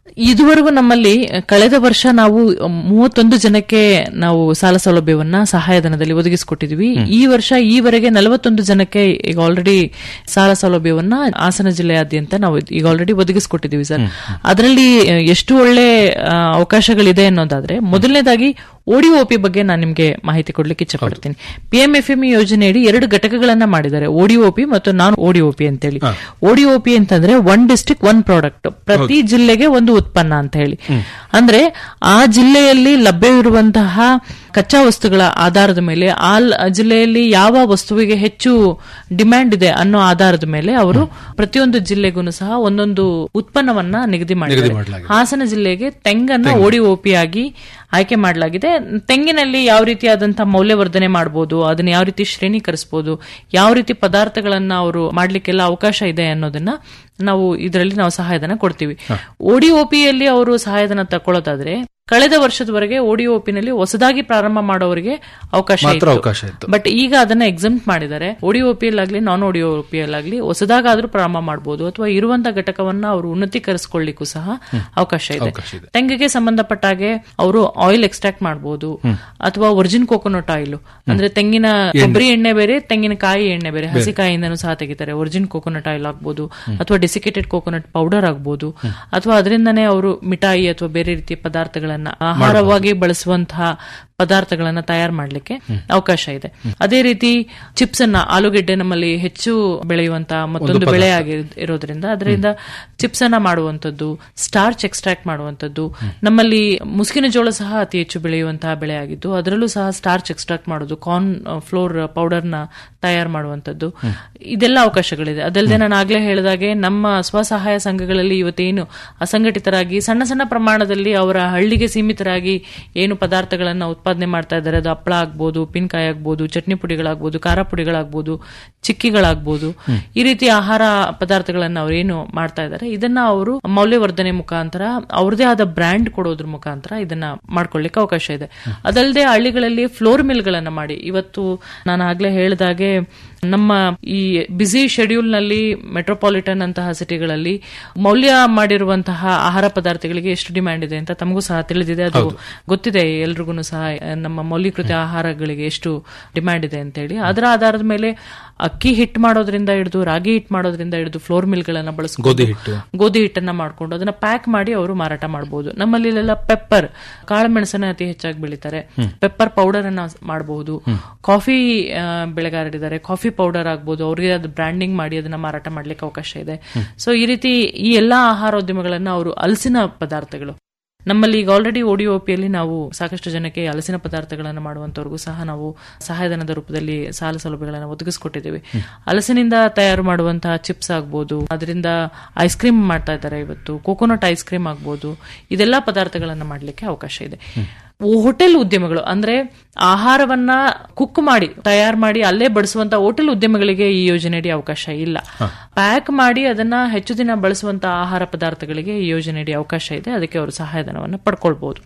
[SPEAKER 11] ಇದುವರೆಗೂ ನಮ್ಮಲ್ಲಿ ಕಳೆದ ವರ್ಷ ನಾವು ಮೂವತ್ತೊಂದು ಜನಕ್ಕೆ ನಾವು ಸಾಲ ಸೌಲಭ್ಯವನ್ನ ಸಹಾಯಧನದಲ್ಲಿ ಒದಗಿಸಿಕೊಟ್ಟಿದ್ವಿ ಈ ವರ್ಷ ಈವರೆಗೆ ನಲವತ್ತೊಂದು ಜನಕ್ಕೆ ಈಗ ಆಲ್ರೆಡಿ ಸಾಲ ಸೌಲಭ್ಯವನ್ನ ಹಾಸನ ಜಿಲ್ಲೆಯಾದ್ಯಂತ ನಾವು ಈಗ ಆಲ್ರೆಡಿ ಒದಗಿಸಿಕೊಟ್ಟಿದ್ದೀವಿ ಸರ್ ಅದರಲ್ಲಿ ಎಷ್ಟು ಒಳ್ಳೆ ಆ, ಅವಕಾಶಗಳಿದೆ ಅನ್ನೋದಾದ್ರೆ ಮೊದಲನೇದಾಗಿ ಓಡಿಒಪಿ ಬಗ್ಗೆ ನಾನು ನಿಮಗೆ ಮಾಹಿತಿ ಕೊಡ್ಲಿಕ್ಕೆ ಇಚ್ಛಪಡ್ತೀನಿ ಪಿಎಂಎಫ್ಎಂಇ ಯೋಜನೆಯಡಿ ಎರಡು ಘಟಕಗಳನ್ನ ಮಾಡಿದ್ದಾರೆ ಓಡಿಒಪಿ ಮತ್ತು ನಾನ್ ಓಡಿಒಪಿ ಅಂತೇಳಿ ಓಡಿಒಪಿ ಅಂತಂದ್ರೆ ಒನ್ ಡಿಸ್ಟ್ರಿಕ್ಟ್ ಒನ್ ಪ್ರಾಡಕ್ಟ್ ಪ್ರತಿ ಜಿಲ್ಲೆಗೆ ಒಂದು ಉತ್ಪನ್ನ ಅಂತ ಹೇಳಿ ಅಂದ್ರೆ ಆ ಜಿಲ್ಲೆಯಲ್ಲಿ ಲಭ್ಯವಿರುವಂತಹ ಕಚ್ಚಾ ವಸ್ತುಗಳ ಆಧಾರದ ಮೇಲೆ ಆ ಲ್- ಜಿಲ್ಲೆಯಲ್ಲಿ ಯಾವ ವಸ್ತುವಿಗೆ ಹೆಚ್ಚು ಡಿಮ್ಯಾಂಡ್ ಇದೆ ಅನ್ನೋ ಆಧಾರದ ಮೇಲೆ ಅವರು ಪ್ರತಿಯೊಂದು ಜಿಲ್ಲೆಗೂ ಸಹ ಒಂದೊಂದು ಉತ್ಪನ್ನವನ್ನ ನಿಗದಿ ಮಾಡಿದ್ದಾರೆ ಹಾಸನ ಜಿಲ್ಲೆಗೆ ತೆಂಗನ್ನ ಓಡಿಒಪಿ ಆಗಿ ಆಯ್ಕೆ ಮಾಡಲಾಗಿದೆ ತೆಂಗಿನಲ್ಲಿ ಯಾವ ರೀತಿಯಾದಂತಹ ಮೌಲ್ಯವರ್ಧನೆ ಮಾಡಬಹುದು ಅದನ್ನ ಯಾವ ರೀತಿ ಶ್ರೇಣೀಕರಿಸಬಹುದು ಯಾವ ರೀತಿ ಪದಾರ್ಥಗಳನ್ನ ಅವರು ಮಾಡ್ಲಿಕ್ಕೆಲ್ಲ ಅವಕಾಶ ಇದೆ ಅನ್ನೋದನ್ನ ನಾವು ಇದರಲ್ಲಿ ನಾವು ಸಹಾಯಧನ ಕೊಡ್ತೀವಿ ಓಡಿಒಪಿಯಲ್ಲಿ ಅವರು ಸಹಾಯಧನ ತಕೊಳ್ಳೋದಾದ್ರೆ ಕಳೆದ ವರ್ಷದವರೆಗೆ ಓಡಿಒಪಿನಲ್ಲಿ ಹೊಸದಾಗಿ ಪ್ರಾರಂಭ ಮಾಡೋರಿಗೆ ಅವಕಾಶ
[SPEAKER 10] ಮಾತ್ರ
[SPEAKER 11] ಇತ್ತು.
[SPEAKER 10] ಅವಕಾಶ ಇತ್ತು.
[SPEAKER 11] ಬಟ್ ಈಗ ಅದನ್ನ ಎಕ್ಸಮ್ಟ್ ಮಾಡಿದ್ದಾರೆ ಓಡಿಒಪಿಯಲ್ಲಾಗ್ಲಿ ನಾನ್ ಓಡಿಒಪಿಯಲ್ಲಾಗ್ಲಿ ಹೊಸದಾಗಾದ್ರೂ ಪ್ರಾರಂಭ ಮಾಡಬಹುದು ಅಥವಾ ಇರುವಂತಹ ಘಟಕವನ್ನ ಅವರು ಉನ್ನತೀಕರಿಸಿಕೊಳ್ಳಿಕ್ಕೂ ಸಹ ಅವಕಾಶ ಇದೆ
[SPEAKER 10] ಅವಕಾಶ ಇದೆ.
[SPEAKER 11] ತೆಂಗಿಗೆ ಸಂಬಂಧಪಟ್ಟ ಹಾಗೆ ಅವರು ಆಯಿಲ್ ಎಕ್ಸ್ಟ್ರಾಕ್ಟ್ ಮಾಡಬಹುದು ಅಥವಾ ಒರಿಜಿನ್ ಕೋಕೋನಟ್ ಆಯಿಲ್ ಅಂದ್ರೆ ತೆಂಗಿನ ಕೊಬ್ಬರಿ ಎಣ್ಣೆ ಬೇರೆ ತೆಂಗಿನಕಾಯಿ ಎಣ್ಣೆ ಬೇರೆ ಹಸಿಕಾಯಿಂದನೂ ಸಹ ತೆಗಿತಾರೆ ಒರಿಜಿನ್ ಕೋಕೋನಟ್ ಆಯಿಲ್ ಆಗ್ಬೋದು ಅಥವಾ ಡೆಸಿಕೇಟೆಡ್ ಕೋಕೋನಟ್ ಪೌಡರ್ ಆಗ್ಬೋದು ಅಥವಾ ಅದರಿಂದನೇ ಅವರು ಮಿಠಾಯಿ ಅಥವಾ ಬೇರೆ ರೀತಿಯ ಪದಾರ್ಥಗಳನ್ನ ಆಹಾರವಾಗಿ ಬಳಸುವಂತಹ ಪದಾರ್ಥಗಳನ್ನ ತಯಾರು ಮಾಡ್ಲಿಕ್ಕೆ ಅವಕಾಶ ಇದೆ ಅದೇ ರೀತಿ ಚಿಪ್ಸ್ ಅನ್ನ ಆಲೂಗೆಡ್ಡೆ ನಮ್ಮಲ್ಲಿ ಹೆಚ್ಚು ಬೆಳೆಯುವಂತಹ ಮತ್ತೊಂದು ಬೆಳೆ ಆಗಿ ಇರೋದ್ರಿಂದ ಅದರಿಂದ ಚಿಪ್ಸ್ ಅನ್ನ ಮಾಡುವಂತದ್ದು ಸ್ಟಾರ್ಚ್ ಎಕ್ಸ್ಟ್ರಾಕ್ಟ್ ಮಾಡುವಂತದ್ದು ನಮ್ಮಲ್ಲಿ ಮುಸ್ಕಿನ ಜೋಳ ಸಹ ಅತಿ ಹೆಚ್ಚು ಬೆಳೆಯುವಂತಹ ಬೆಳೆ ಆಗಿದ್ದು ಅದರಲ್ಲೂ ಸಹ ಸ್ಟಾರ್ಚ್ ಎಕ್ಸ್ಟ್ರಾಕ್ಟ್ ಮಾಡೋದು ಕಾರ್ನ್ ಫ್ಲೋರ್ ಪೌಡರ್ ನ ತಯಾರು ಮಾಡುವಂತದ್ದು ಇದೆಲ್ಲ ಅವಕಾಶಗಳಿದೆ ಅದಲ್ಲದೆ ನಾನು ಆಗ್ಲೇ ಹೇಳಿದಾಗೆ ನಮ್ಮ ಸ್ವಸಹಾಯ ಸಂಘಗಳಲ್ಲಿ ಇವತ್ತೇನು ಅಸಂಘಟಿತರಾಗಿ ಸಣ್ಣ ಸಣ್ಣ ಪ್ರಮಾಣದಲ್ಲಿ ಅವರ ಹಳ್ಳಿಗೆ ಸೀಮಿತರಾಗಿ ಏನು ಪದಾರ್ಥಗಳನ್ನ ಉತ್ಪಾದನೆ ಮಾಡ್ತಾ ಇದ್ದಾರೆ ಅದು ಹಪ್ಪಳ ಆಗ್ಬೋದು ಉಪ್ಪಿನಕಾಯಿ ಆಗ್ಬೋದು ಚಟ್ನಿ ಪುಡಿಗಳಾಗ್ಬೋದು ಖಾರ ಪುಡಿಗಳಾಗ್ಬೋದು ಚಿಕ್ಕಿಗಳಾಗ್ಬೋದು ಈ ರೀತಿ ಆಹಾರ ಪದಾರ್ಥಗಳನ್ನ ಅವ್ರು ಏನು ಮಾಡ್ತಾ ಇದ್ದಾರೆ ಇದನ್ನ ಅವರು ಮೌಲ್ಯವರ್ಧನೆ ಮುಖಾಂತರ ಅವ್ರದೇ ಆದ ಬ್ರ್ಯಾಂಡ್ ಕೊಡೋದ್ರ ಮುಖಾಂತರ ಇದನ್ನ ಮಾಡ್ಕೊಳ್ಳಿಕ್ಕೆ ಅವಕಾಶ ಇದೆ ಅದಲ್ಲದೆ ಹಳ್ಳಿಗಳಲ್ಲಿ ಫ್ಲೋರ್ ಮಿಲ್ಗಳನ್ನ ಮಾಡಿ ಇವತ್ತು ನಾನು ಆಗ್ಲೇ ಹೇಳಿದಾಗೆ ನಮ್ಮ ಈ ಬ್ಯುಸಿ ಶೆಡ್ಯೂಲ್ ನಲ್ಲಿ ಮೆಟ್ರೋಪಾಲಿಟನ್ ಅಂತಹ ಸಿಟಿಗಳಲ್ಲಿ ಮೌಲ್ಯ ಮಾಡಿರುವಂತಹ ಆಹಾರ ಪದಾರ್ಥಗಳಿಗೆ ಎಷ್ಟು ಡಿಮ್ಯಾಂಡ್ ಇದೆ ಅಂತ ತಮಗೂ ಸಹ ತಿಳಿದಿದೆ ಅದು ಗೊತ್ತಿದೆ ಎಲ್ರಿಗೂ ಸಹ ನಮ್ಮ ಮೌಲ್ಯೀಕೃತ ಆಹಾರಗಳಿಗೆ ಎಷ್ಟು ಡಿಮ್ಯಾಂಡ್ ಇದೆ ಅಂತ ಹೇಳಿ ಅದರ ಆಧಾರದ ಮೇಲೆ ಅಕ್ಕಿ ಹಿಟ್ ಮಾಡೋದ್ರಿಂದ ಹಿಡಿದು ರಾಗಿ ಹಿಟ್ ಮಾಡೋದ್ರಿಂದ ಹಿಡಿದು ಫ್ಲೋರ್ ಮಿಲ್ಗಳನ್ನ ಬಳಸ್ಕೊಂಡು
[SPEAKER 10] ಗೋಧಿ ಹಿಟ್ಟು.
[SPEAKER 11] ಗೋಧಿ ಹಿಟ್ಟನ್ನ ಮಾಡ್ಕೊಂಡು ಅದನ್ನ ಪ್ಯಾಕ್ ಮಾಡಿ ಅವರು ಮಾರಾಟ ಮಾಡಬಹುದು ನಮ್ಮಲ್ಲಿ ಇಲ್ಲೆಲ್ಲ ಪೆಪ್ಪರ್ ಕಾಳುಮೆಣಸನ್ನ ಅತಿ ಹೆಚ್ಚಾಗಿ ಬೆಳಿತಾರೆ ಪೆಪ್ಪರ್ ಪೌಡರ್ ಅನ್ನ ಮಾಡಬಹುದು ಕಾಫಿ ಆ, ಬೆಳೆಗಾರರಿದ್ದಾರೆ ಕಾಫಿ ಪೌಡರ್ ಆಗ್ಬೋದು ಅವ್ರಿಗೆ ಅದು ಬ್ರ್ಯಾಂಡಿಂಗ್ ಮಾಡಿ ಅದನ್ನ ಮಾರಾಟ ಮಾಡ್ಲಿಕ್ಕೆ ಅವಕಾಶ ಇದೆ ಸೊ ಈ ರೀತಿ ಈ ಎಲ್ಲಾ ಆಹಾರೋದ್ಯಮಗಳನ್ನ ಅವರು ಹಲಸಿನ ಪದಾರ್ಥಗಳು ನಮ್ಮಲ್ಲಿ ಈಗ ಆಲ್ರೆಡಿ ಓಡಿಒಪಿಯಲ್ಲಿ ನಾವು ಸಾಕಷ್ಟು ಜನಕ್ಕೆ ಹಲಸಿನ ಪದಾರ್ಥಗಳನ್ನು ಮಾಡುವಂತವ್ರಿಗೂ ಸಹ ನಾವು ಸಹಾಯಧನದ ರೂಪದಲ್ಲಿ ಸಾಲ ಸೌಲಭ್ಯಗಳನ್ನು ಒದಗಿಸ್ಕೊಟ್ಟಿದ್ದೀವಿ ಹಲಸಿನಿಂದ ತಯಾರು ಮಾಡುವಂತಹ ಚಿಪ್ಸ್ ಆಗ್ಬೋದು ಅದರಿಂದ ಐಸ್ ಕ್ರೀಮ್ ಮಾಡ್ತಾ ಇದ್ದಾರೆ ಇವತ್ತು ಕೋಕೋನಟ್ ಐಸ್ ಕ್ರೀಮ್ ಆಗ್ಬೋದು ಇದೆಲ್ಲಾ ಪದಾರ್ಥಗಳನ್ನು ಮಾಡಲಿಕ್ಕೆ ಅವಕಾಶ ಇದೆ ಹೋಟೆಲ್ ಉದ್ಯಮಗಳು ಅಂದ್ರೆ ಆಹಾರವನ್ನ ಕುಕ್ ಮಾಡಿ ತಯಾರು ಮಾಡಿ ಅಲ್ಲೇ ಬಡಿಸುವಂತ ಹೋಟೆಲ್ ಉದ್ಯಮಗಳಿಗೆ ಈ ಯೋಜನೆಯಡಿ ಅವಕಾಶ ಇಲ್ಲ ಪ್ಯಾಕ್ ಮಾಡಿ ಅದನ್ನ ಹೆಚ್ಚು ದಿನ ಬಳಸುವಂತ ಆಹಾರ ಪದಾರ್ಥಗಳಿಗೆ ಈ ಯೋಜನೆಯಡಿ ಅವಕಾಶ ಇದೆ ಅದಕ್ಕೆ ಅವರು ಸಹಾಯಧನವನ್ನು ಪಡ್ಕೊಳ್ಬಹುದು